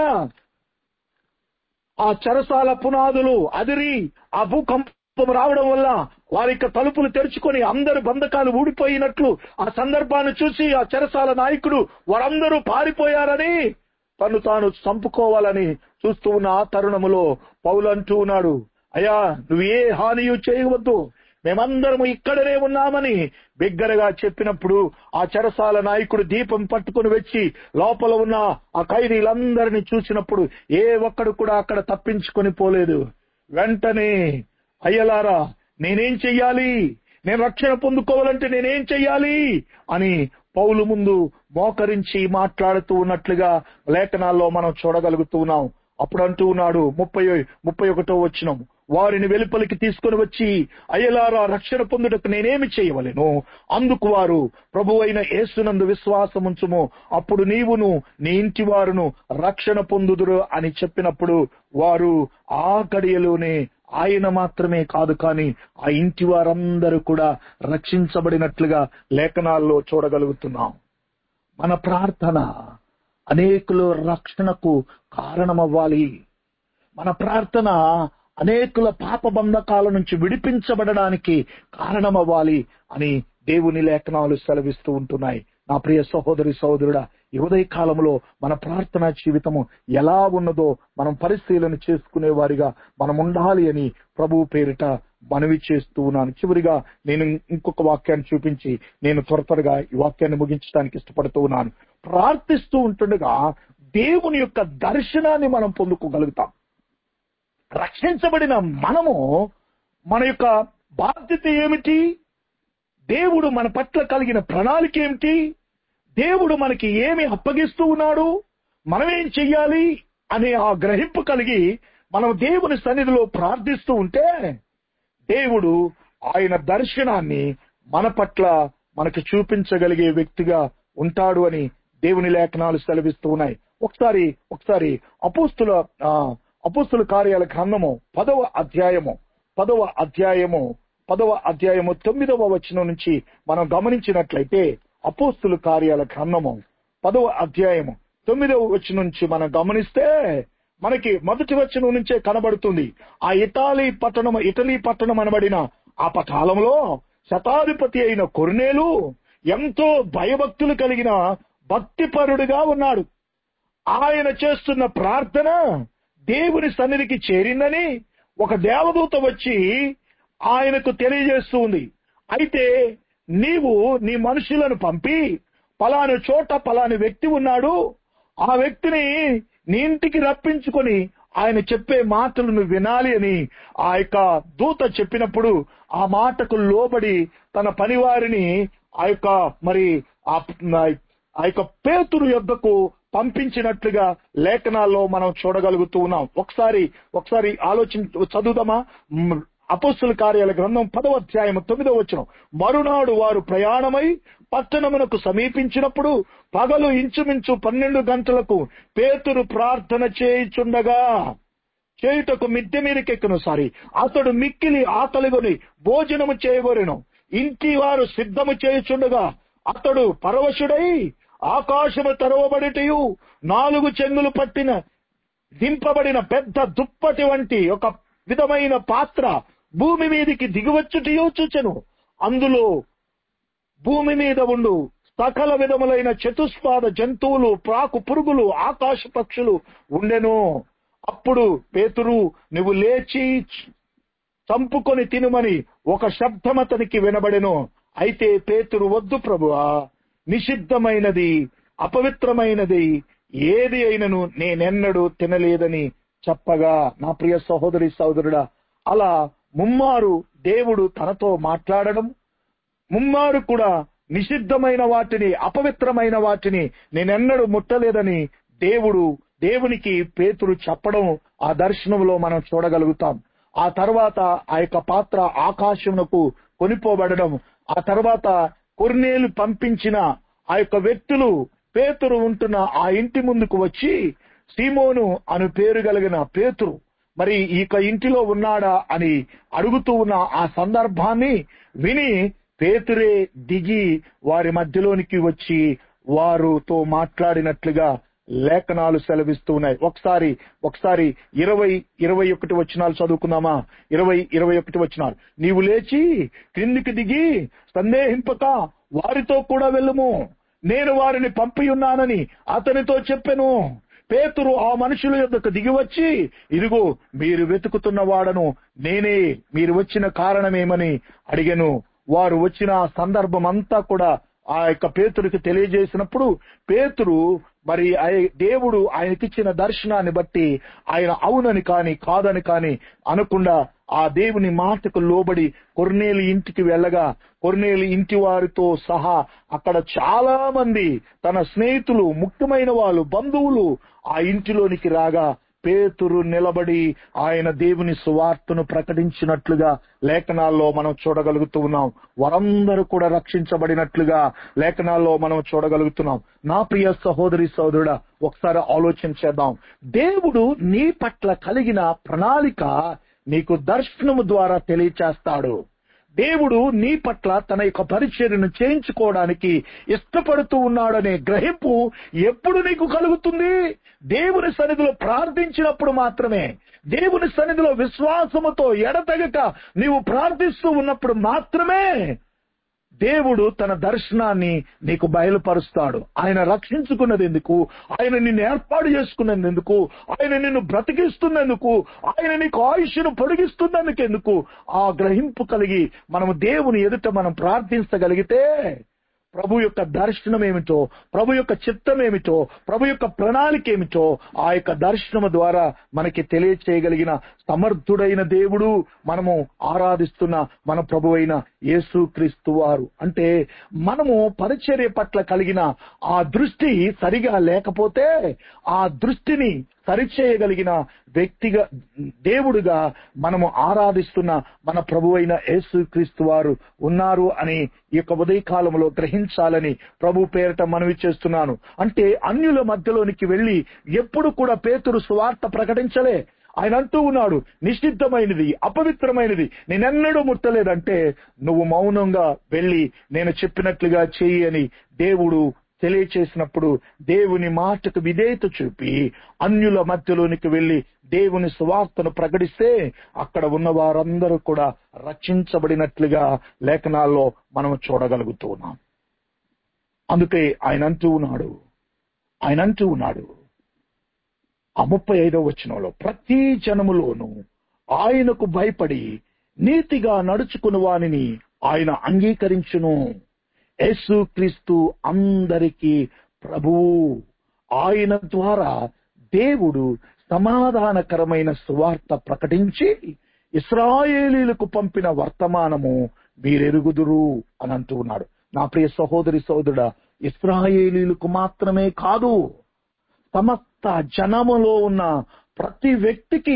ఆ చెరసాల పునాదులు అదిరి ఆ భూకంపం రావడం వల్ల వారి యొక్క తలుపులు తెరుచుకొని అందరు బంధకాలు ఊడిపోయినట్లు ఆ సందర్భాన్ని చూసి ఆ చెరసాల నాయకుడు వారందరూ పారిపోయారని తను తాను చంపుకోవాలని చూస్తూ ఉన్న ఆ తరుణములో పౌలు అంటూ ఉన్నాడు అయ్యా నువ్వు ఏ హానియు చేయవద్దు మేమందరము ఇక్కడనే ఉన్నామని బిగ్గరగా చెప్పినప్పుడు ఆ చెరసాల నాయకుడు దీపం పట్టుకుని వచ్చి లోపల ఉన్న ఆ ఖైదీలందరినీ చూసినప్పుడు ఏ ఒక్కడు కూడా అక్కడ తప్పించుకొని పోలేదు వెంటనే అయ్యలారా నేనేం చెయ్యాలి నేను రక్షణ పొందుకోవాలంటే నేనేం చెయ్యాలి అని పౌలు ముందు మోకరించి మాట్లాడుతూ ఉన్నట్లుగా లేఖనాల్లో మనం చూడగలుగుతూ ఉన్నాం అప్పుడు అంటూ ఉన్నాడు ముప్పై ముప్పై ఒకటో వచ్చినం వారిని వెలుపలికి తీసుకొని వచ్చి అయ్యలారా రక్షణ పొందుటకు నేనేమి చేయవలెను అందుకు వారు ప్రభు అయిన యేసునందు విశ్వాసముంచుము అప్పుడు నీవును నీ ఇంటి వారును రక్షణ పొందుదురు అని చెప్పినప్పుడు వారు ఆ గడియలోనే ఆయన మాత్రమే కాదు కానీ ఆ ఇంటి వారందరూ కూడా రక్షించబడినట్లుగా లేఖనాల్లో చూడగలుగుతున్నాం మన ప్రార్థన అనేకులు రక్షణకు కారణమవ్వాలి మన ప్రార్థన అనేకుల పాప బంధకాల నుంచి విడిపించబడడానికి కారణమవ్వాలి అని దేవుని లేఖనాలు సెలవిస్తూ ఉంటున్నాయి నా ప్రియ సహోదరి సహోదరుడా ఈ ఉదయ కాలంలో మన ప్రార్థనా జీవితము ఎలా ఉన్నదో మనం పరిశీలన చేసుకునే వారిగా మనం ఉండాలి అని ప్రభు పేరిట మనవి చేస్తూ ఉన్నాను చివరిగా నేను ఇంకొక వాక్యాన్ని చూపించి నేను త్వర త్వరగా ఈ వాక్యాన్ని ముగించడానికి ఇష్టపడుతూ ఉన్నాను ప్రార్థిస్తూ ఉంటుండగా దేవుని యొక్క దర్శనాన్ని మనం పొందుకోగలుగుతాం రక్షించబడిన మనము మన యొక్క బాధ్యత ఏమిటి దేవుడు మన పట్ల కలిగిన ప్రణాళిక ఏమిటి దేవుడు మనకి ఏమి అప్పగిస్తూ ఉన్నాడు మనం ఏం చెయ్యాలి అనే ఆ గ్రహింపు కలిగి మనం దేవుని సన్నిధిలో ప్రార్థిస్తూ ఉంటే దేవుడు ఆయన దర్శనాన్ని మన పట్ల మనకు చూపించగలిగే వ్యక్తిగా ఉంటాడు అని దేవుని లేఖనాలు సెలవిస్తూ ఉన్నాయి ఒకసారి ఒకసారి అపోస్తుల ఆ, అపోస్తుల కార్యాల గ్రంథము పదవ అధ్యాయము పదవ అధ్యాయము పదవ అధ్యాయము తొమ్మిదవ వచనం నుంచి మనం గమనించినట్లయితే అపోస్తుల కార్యాల గ్రంథము పదవ అధ్యాయము తొమ్మిదవ వచనం నుంచి మనం గమనిస్తే మనకి మొదటి వచనం నుంచే కనబడుతుంది ఆ ఇటాలీ పట్టణం ఇటలీ పట్టణం అనబడిన ఆ పటాలంలో శతాధిపతి అయిన కొర్నేలు ఎంతో భయభక్తులు కలిగిన భక్తిపరుడుగా ఉన్నాడు ఆయన చేస్తున్న ప్రార్థన దేవుని సన్నిధికి చేరిందని ఒక దేవదూత వచ్చి ఆయనకు తెలియజేస్తూ ఉంది అయితే నీవు నీ మనుషులను పంపి పలాను చోట పలాని వ్యక్తి ఉన్నాడు ఆ వ్యక్తిని నీ ఇంటికి రప్పించుకొని ఆయన చెప్పే మాటలు నువ్వు వినాలి అని ఆ యొక్క దూత చెప్పినప్పుడు ఆ మాటకు లోబడి తన పనివారిని ఆ యొక్క మరి ఆ ఆ యొక్క పేతురు యొద్దకు పంపించినట్లుగా లేఖనాల్లో మనం చూడగలుగుతూ ఉన్నాం ఒకసారి ఒకసారి ఆలోచించి చదువుదామా మ్, అపోస్తుల కార్యాల గ్రంథం పదవ అధ్యాయం తొమ్మిదవ వచ్చిన మరునాడు వారు ప్రయాణమై పట్టణమునకు సమీపించినప్పుడు పగలు ఇంచుమించు పన్నెండు గంటలకు పేతురు ప్రార్థన చేయుచుండగా చేయుటకు మిద్దె మీదకెక్కును సారీ అతడు మిక్కిలి ఆకలిగొని భోజనము చేయగోరెను ఇంటి వారు సిద్ధము చేయుచుండగా అతడు పరవశుడై ఆకాశము తెరవబడిటయు నాలుగు చెంగులు పట్టిన దింపబడిన పెద్ద దుప్పటి వంటి ఒక విధమైన పాత్ర భూమి మీదికి దిగువచ్చుటయో చూచెను అందులో భూమి మీద ఉండు సకల విధములైన చతుస్పాద జంతువులు ప్రాకు పురుగులు ఆకాశ పక్షులు ఉండెను అప్పుడు పేతురు నువ్వు లేచి చంపుకొని తినుమని ఒక శబ్దం అతనికి వినబడెను అయితే పేతురు వద్దు ప్రభువా నిషిద్ధమైనది అపవిత్రమైనది ఏది అయినను నేనెన్నడూ తినలేదని చెప్పగా నా ప్రియ సహోదరి సహోదరుడా అలా ముమ్మారు దేవుడు తనతో మాట్లాడడం ముమ్మారు కూడా నిషిద్ధమైన వాటిని అపవిత్రమైన వాటిని నేనెన్నడూ ముట్టలేదని దేవుడు దేవునికి పేతురు చెప్పడం ఆ దర్శనంలో మనం చూడగలుగుతాం ఆ తర్వాత ఆ యొక్క పాత్ర ఆకాశమునకు కొనిపోబడడం ఆ తర్వాత కొర్నేలు పంపించిన ఆ యొక్క వ్యక్తులు పేతురు ఉంటున్న ఆ ఇంటి ముందుకు వచ్చి సీమోను అను పేరు కలిగిన పేతురు మరి ఈ యొక్క ఇంటిలో ఉన్నాడా అని అడుగుతూ ఉన్న ఆ సందర్భాన్ని విని పేతురే దిగి వారి మధ్యలోనికి వచ్చి వారితో మాట్లాడినట్లుగా లేఖనాలు సెలవిస్తూ ఉన్నాయి ఒకసారి ఒకసారి ఇరవై ఇరవై ఒకటి వచనాలు చదువుకుందామా ఇరవై ఇరవై ఒకటి వచనాలు నీవు లేచి క్రిందికి దిగి సందేహింపక వారితో కూడా వెళ్ళుము నేను వారిని పంపి ఉన్నానని అతనితో చెప్పెను పేతురు ఆ మనుషుల యొద్దకు దిగి వచ్చి ఇదిగో మీరు వెతుకుతున్న వాడను నేనే మీరు వచ్చిన కారణమేమని అడిగెను వారు వచ్చిన ఆ సందర్భం అంతా కూడా ఆ యొక్క పేతురికి తెలియజేసినప్పుడు పేతురు మరి ఆయ- దేవుడు ఆయనకిచ్చిన దర్శనాన్ని బట్టి ఆయన అవునని కాని కాదని కాని అనకుండా ఆ దేవుని మాటకు లోబడి కొర్నేలి ఇంటికి వెళ్ళగా కొర్నేలి ఇంటి వారితో సహా అక్కడ చాలా మంది తన స్నేహితులు ముఖ్యమైన వాళ్ళు బంధువులు ఆ ఇంటిలోనికి రాగా పేతురు నిలబడి ఆయన దేవుని సువార్తను ప్రకటించినట్లుగా లేఖనాల్లో మనం చూడగలుగుతూ ఉన్నాం వారందరూ కూడా రక్షించబడినట్లుగా లేఖనాల్లో మనం చూడగలుగుతున్నాం నా ప్రియ సహోదరి సహోదరుడా ఒకసారి ఆలోచన చేద్దాం దేవుడు నీ పట్ల కలిగిన ప్రణాళిక నీకు దర్శనము ద్వారా తెలియచేస్తాడు దేవుడు నీ పట్ల తన యొక్క పరిచర్యను చేయించుకోవడానికి ఇష్టపడుతూ ఉన్నాడనే గ్రహింపు ఎప్పుడు నీకు కలుగుతుంది దేవుని సన్నిధిలో ప్రార్థించినప్పుడు మాత్రమే దేవుని సన్నిధిలో విశ్వాసముతో ఎడతెగక నీవు ప్రార్థిస్తూ ఉన్నప్పుడు మాత్రమే దేవుడు తన దర్శనాన్ని నీకు బయలుపరుస్తాడు ఆయన రక్షించుకున్నది ఎందుకు ఆయన నిన్ను ఏర్పాటు చేసుకున్నది ఎందుకు ఆయన నిన్ను బ్రతికిస్తున్నందుకు ఆయన నీకు ఆయుష్ను పొడిగిస్తున్నందుకు ఎందుకు ఆ గ్రహింపు కలిగి మనము దేవుని ఎదుట మనం ప్రార్థించగలిగితే ప్రభు యొక్క దర్శనం ఏమిటో ప్రభు యొక్క చిత్తం ఏమిటో ప్రభు యొక్క ప్రణాళిక ఏమిటో ఆ యొక్క దర్శనము ద్వారా మనకి తెలియచేయగలిగిన సమర్థుడైన దేవుడు మనము ఆరాధిస్తున్న మన ప్రభు అయిన యేసుక్రీస్తు వారు అంటే మనము పరిచర్య పట్ల కలిగిన ఆ దృష్టి సరిగా లేకపోతే ఆ దృష్టిని సరిచేయగలిగిన వ్యక్తిగా దేవుడుగా మనము ఆరాధిస్తున్న మన ప్రభు అయిన యేసుక్రీస్తు వారు ఉన్నారు అని ఈ యొక్క ఉదయకాలంలో గ్రహించాలని ప్రభు పేరట మనవి చేస్తున్నాను అంటే అన్యుల మధ్యలోనికి వెళ్లి ఎప్పుడు కూడా పేతురు సువార్త ప్రకటించలే ఆయన అంటూ ఉన్నాడు నిషిద్ధమైనది అపవిత్రమైనది నేనెన్నడూ ముట్టలేదంటే నువ్వు మౌనంగా వెళ్లి నేను చెప్పినట్లుగా చెయ్యి అని దేవుడు తెలియచేసినప్పుడు దేవుని మాటకు విధేయత చూపి అన్యుల మధ్యలోనికి వెళ్లి దేవుని సువార్తను ప్రకటిస్తే అక్కడ ఉన్న వారందరూ కూడా రక్షించబడినట్లుగా లేఖనాల్లో మనం చూడగలుగుతూ ఉన్నాం అందుకే ఆయన అంటూ ఉన్నాడు ఆయన అంటూ ఉన్నాడు ఆ ముప్పై ఐదో వచనంలో ప్రతి జనములోను ఆయనకు భయపడి నీతిగా నడుచుకుని వానిని ఆయన అంగీకరించును యేసు క్రీస్తు అందరికీ ప్రభువు ఆయన ద్వారా దేవుడు సమాధానకరమైన సువార్త ప్రకటించి ఇస్రాయేలీలకు పంపిన వర్తమానము మీరెరుగుదురు అని అంటూ ఉన్నాడు నా ప్రియ సహోదరి సహోదరుడ ఇస్రాయేలీలకు మాత్రమే కాదు సమస్త జనములో ఉన్న ప్రతి వ్యక్తికి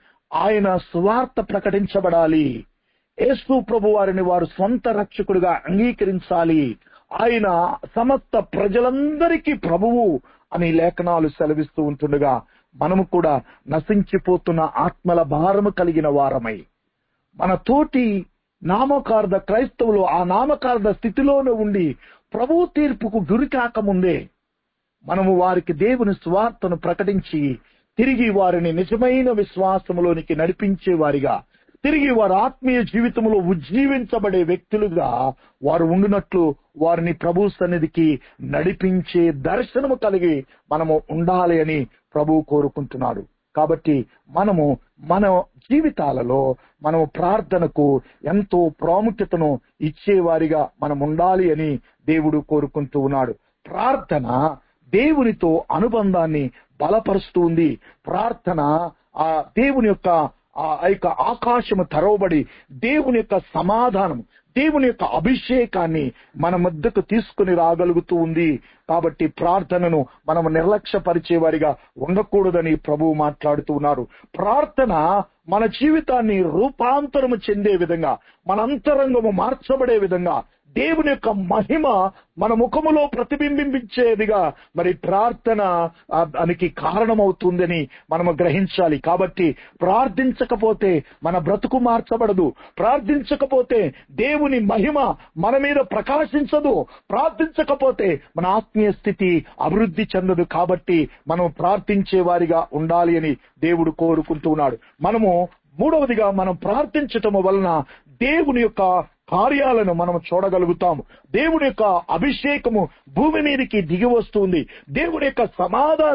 ఆయన సువార్త ప్రకటించబడాలి యేసు ప్రభు వారిని వారు స్వంత రక్షకుడిగా అంగీకరించాలి ఆయన సమస్త ప్రజలందరికీ ప్రభువు అని లేఖనాలు సెలవిస్తూ ఉంటుండగా మనము కూడా నశించిపోతున్న ఆత్మల భారము కలిగిన వారమై మన తోటి నామకార్థ క్రైస్తవులు ఆ నామకార్థ స్థితిలోనే ఉండి ప్రభు తీర్పుకు గురి కాకముందే మనము వారికి దేవుని స్వార్థను ప్రకటించి తిరిగి వారిని నిజమైన విశ్వాసములోనికి నడిపించే వారిగా తిరిగి వారి ఆత్మీయ జీవితంలో ఉజ్జీవించబడే వ్యక్తులుగా వారు ఉండినట్లు వారిని ప్రభు సన్నిధికి నడిపించే దర్శనము కలిగి మనము ఉండాలి అని ప్రభు కోరుకుంటున్నాడు కాబట్టి మనము మన జీవితాలలో మనము ప్రార్థనకు ఎంతో ప్రాముఖ్యతను ఇచ్చేవారిగా మనం ఉండాలి అని దేవుడు కోరుకుంటూ ఉన్నాడు ప్రార్థన దేవునితో అనుబంధాన్ని బలపరుస్తుంది ప్రార్థన ఆ దేవుని యొక్క ఆ యొక్క ఆకాశము తెరవబడి దేవుని యొక్క సమాధానం దేవుని యొక్క అభిషేకాన్ని మన మధ్యకు తీసుకుని రాగలుగుతూ ఉంది కాబట్టి ప్రార్థనను మనం నిర్లక్ష్యపరిచే వారిగా ఉండకూడదని ప్రభువు మాట్లాడుతూ ఉన్నారు ప్రార్థన మన జీవితాన్ని రూపాంతరము చెందే విధంగా మన అంతరంగము మార్చబడే విధంగా దేవుని యొక్క మహిమ మన ముఖములో ప్రతిబింబించేదిగా మరి ప్రార్థన ఆ, దానికి కారణమవుతుందని మనము గ్రహించాలి కాబట్టి ప్రార్థించకపోతే మన బ్రతుకు మార్చబడదు ప్రార్థించకపోతే దేవుని మహిమ మన మీద ప్రకాశించదు ప్రార్థించకపోతే మన ఆత్మీయ స్థితి అభివృద్ధి చెందదు కాబట్టి మనం ప్రార్థించే వారిగా ఉండాలి అని దేవుడు కోరుకుంటున్నాడు మనము మూడవదిగా మనం ప్రార్థించటము వలన దేవుని యొక్క కార్యాలను మనం చూడగలుగుతాము దేవుని యొక్క అభిషేకము భూమి మీదకి దిగి వస్తుంది దేవుని యొక్క సమాధానము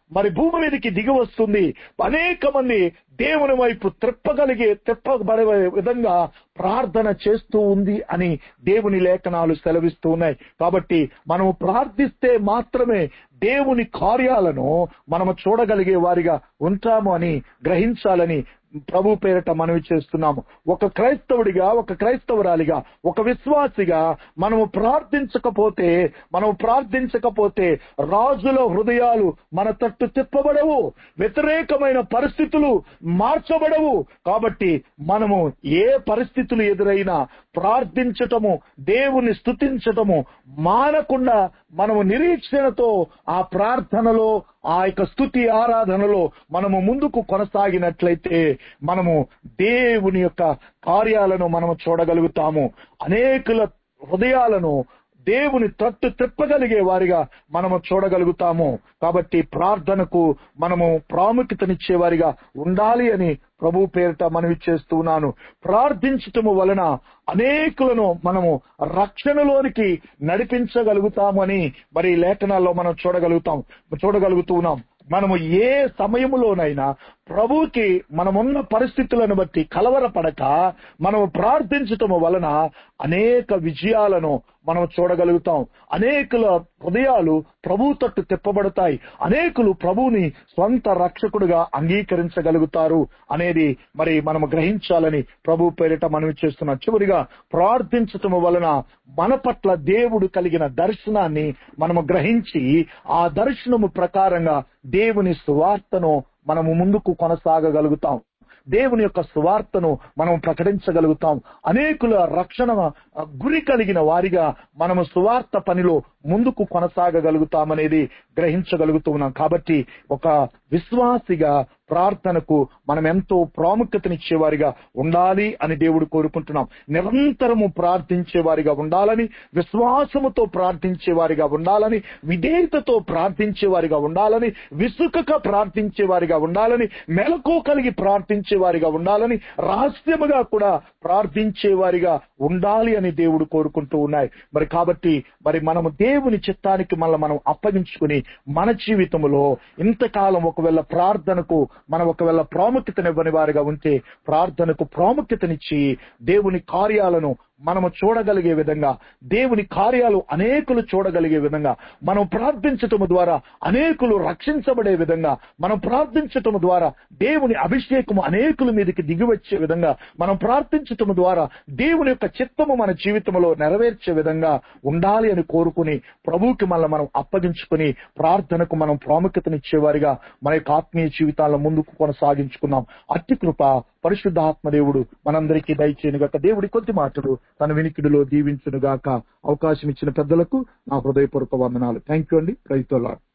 మరి భూమి మీదకి దిగి వస్తుంది అనేక మంది దేవుని వైపు త్రిప్పగలిగే త్రిప్పబడే విధంగా ప్రార్థన చేస్తూ ఉంది అని దేవుని లేఖనాలు సెలవిస్తూ ఉన్నాయి కాబట్టి మనము ప్రార్థిస్తే మాత్రమే దేవుని కార్యాలను మనము చూడగలిగే వారిగా ఉంటాము అని గ్రహించాలని ప్రభు పేరట మనవి చేస్తున్నాము ఒక క్రైస్తవుడిగా ఒక క్రైస్తవురాలిగా ఒక విశ్వాసిగా మనము ప్రార్థించకపోతే మనము ప్రార్థించకపోతే రాజుల హృదయాలు మన తట్టు తిప్పబడవు వ్యతిరేకమైన పరిస్థితులు మార్చబడవు కాబట్టి మనము ఏ పరిస్థితులు ఎదురైనా ప్రార్థించటము దేవుని స్తుతించటము మానకుండా మనము నిరీక్షణతో ఆ ప్రార్థనలో ఆ యొక్క స్థుతి ఆరాధనలో మనము ముందుకు కొనసాగినట్లయితే మనము దేవుని యొక్క కార్యాలను మనము చూడగలుగుతాము అనేకుల హృదయాలను దేవుని తట్టు తిప్పగలిగే వారిగా మనము చూడగలుగుతాము కాబట్టి ప్రార్థనకు మనము ప్రాముఖ్యతనిచ్చే వారిగా ఉండాలి అని ప్రభు పేరిట మనవి చేస్తున్నాను ప్రార్థించటము వలన అనేకులను మనము రక్షణలోనికి నడిపించగలుగుతాము అని మరి లేఖనాల్లో మనం చూడగలుగుతాం చూడగలుగుతున్నాం మనము ఏ సమయములోనైనా ప్రభుకి మనమున్న పరిస్థితులను బట్టి కలవరపడక మనము ప్రార్థించటము వలన అనేక విజయాలను మనం చూడగలుగుతాం అనేకుల హృదయాలు ప్రభు తట్టు తిప్పబడతాయి అనేకులు ప్రభుని స్వంత రక్షకుడుగా అంగీకరించగలుగుతారు అనేది మరి మనము గ్రహించాలని ప్రభు పేరిట మనవి చేస్తున్నాం చివరిగా ప్రార్థించటము వలన మన పట్ల దేవుడు కలిగిన దర్శనాన్ని మనము గ్రహించి ఆ దర్శనము ప్రకారంగా దేవుని సువార్తను మనము ముందుకు కొనసాగగలుగుతాం దేవుని యొక్క సువార్తను మనం ప్రకటించగలుగుతాం అనేకుల రక్షణ గురి కలిగిన వారిగా మనము సువార్త పనిలో ముందుకు కొనసాగగలుగుతామనేది గ్రహించగలుగుతున్నాం కాబట్టి ఒక విశ్వాసిగా ప్రార్థనకు మనం ఎంతో ప్రాముఖ్యతనిచ్చేవారిగా ఉండాలి అని దేవుడు కోరుకుంటున్నాం నిరంతరము ప్రార్థించేవారిగా ఉండాలని విశ్వాసముతో ప్రార్థించేవారిగా ఉండాలని విధేయతతో ప్రార్థించేవారిగా ఉండాలని విసుకక ప్రార్థించేవారిగా ఉండాలని మెలకు కలిగి ప్రార్థించేవారిగా ఉండాలని రహస్యముగా కూడా ప్రార్థించేవారిగా ఉండాలి అని దేవుడు కోరుకుంటూ ఉన్నాయి మరి కాబట్టి మరి మనము దేవుని చిత్తానికి మళ్ళీ మనం అప్పగించుకుని మన జీవితంలో ఇంతకాలం ఒకవేళ ప్రార్థనకు మనం ఒకవేళ ప్రాముఖ్యతనివ్వని వారిగా ఉంటే ప్రార్థనకు ప్రాముఖ్యతనిచ్చి దేవుని కార్యాలను మనము చూడగలిగే విధంగా దేవుని కార్యాలు అనేకులు చూడగలిగే విధంగా మనం ప్రార్థించటము ద్వారా అనేకులు రక్షించబడే విధంగా మనం ప్రార్థించటము ద్వారా దేవుని అభిషేకము అనేకుల మీదకి దిగివచ్చే విధంగా మనం ప్రార్థించటము ద్వారా దేవుని యొక్క చిత్తము మన జీవితంలో నెరవేర్చే విధంగా ఉండాలి అని కోరుకుని ప్రభువుకి మళ్ళీ మనం అప్పగించుకుని ప్రార్థనకు మనం ప్రాముఖ్యతనిచ్చేవారిగా మన యొక్క ఆత్మీయ జీవితాలను ముందుకు కొనసాగించుకున్నాం అట్టి కృప పరిశుద్ధాత్మదేవుడు మనందరికీ దయచేయను గాక దేవుడి కొద్ది మాటలు తన వినికిడిలో దీవించును గాక అవకాశం ఇచ్చిన పెద్దలకు నా హృదయపూర్వక వందనాలు థ్యాంక్ యూ అండి రైతులా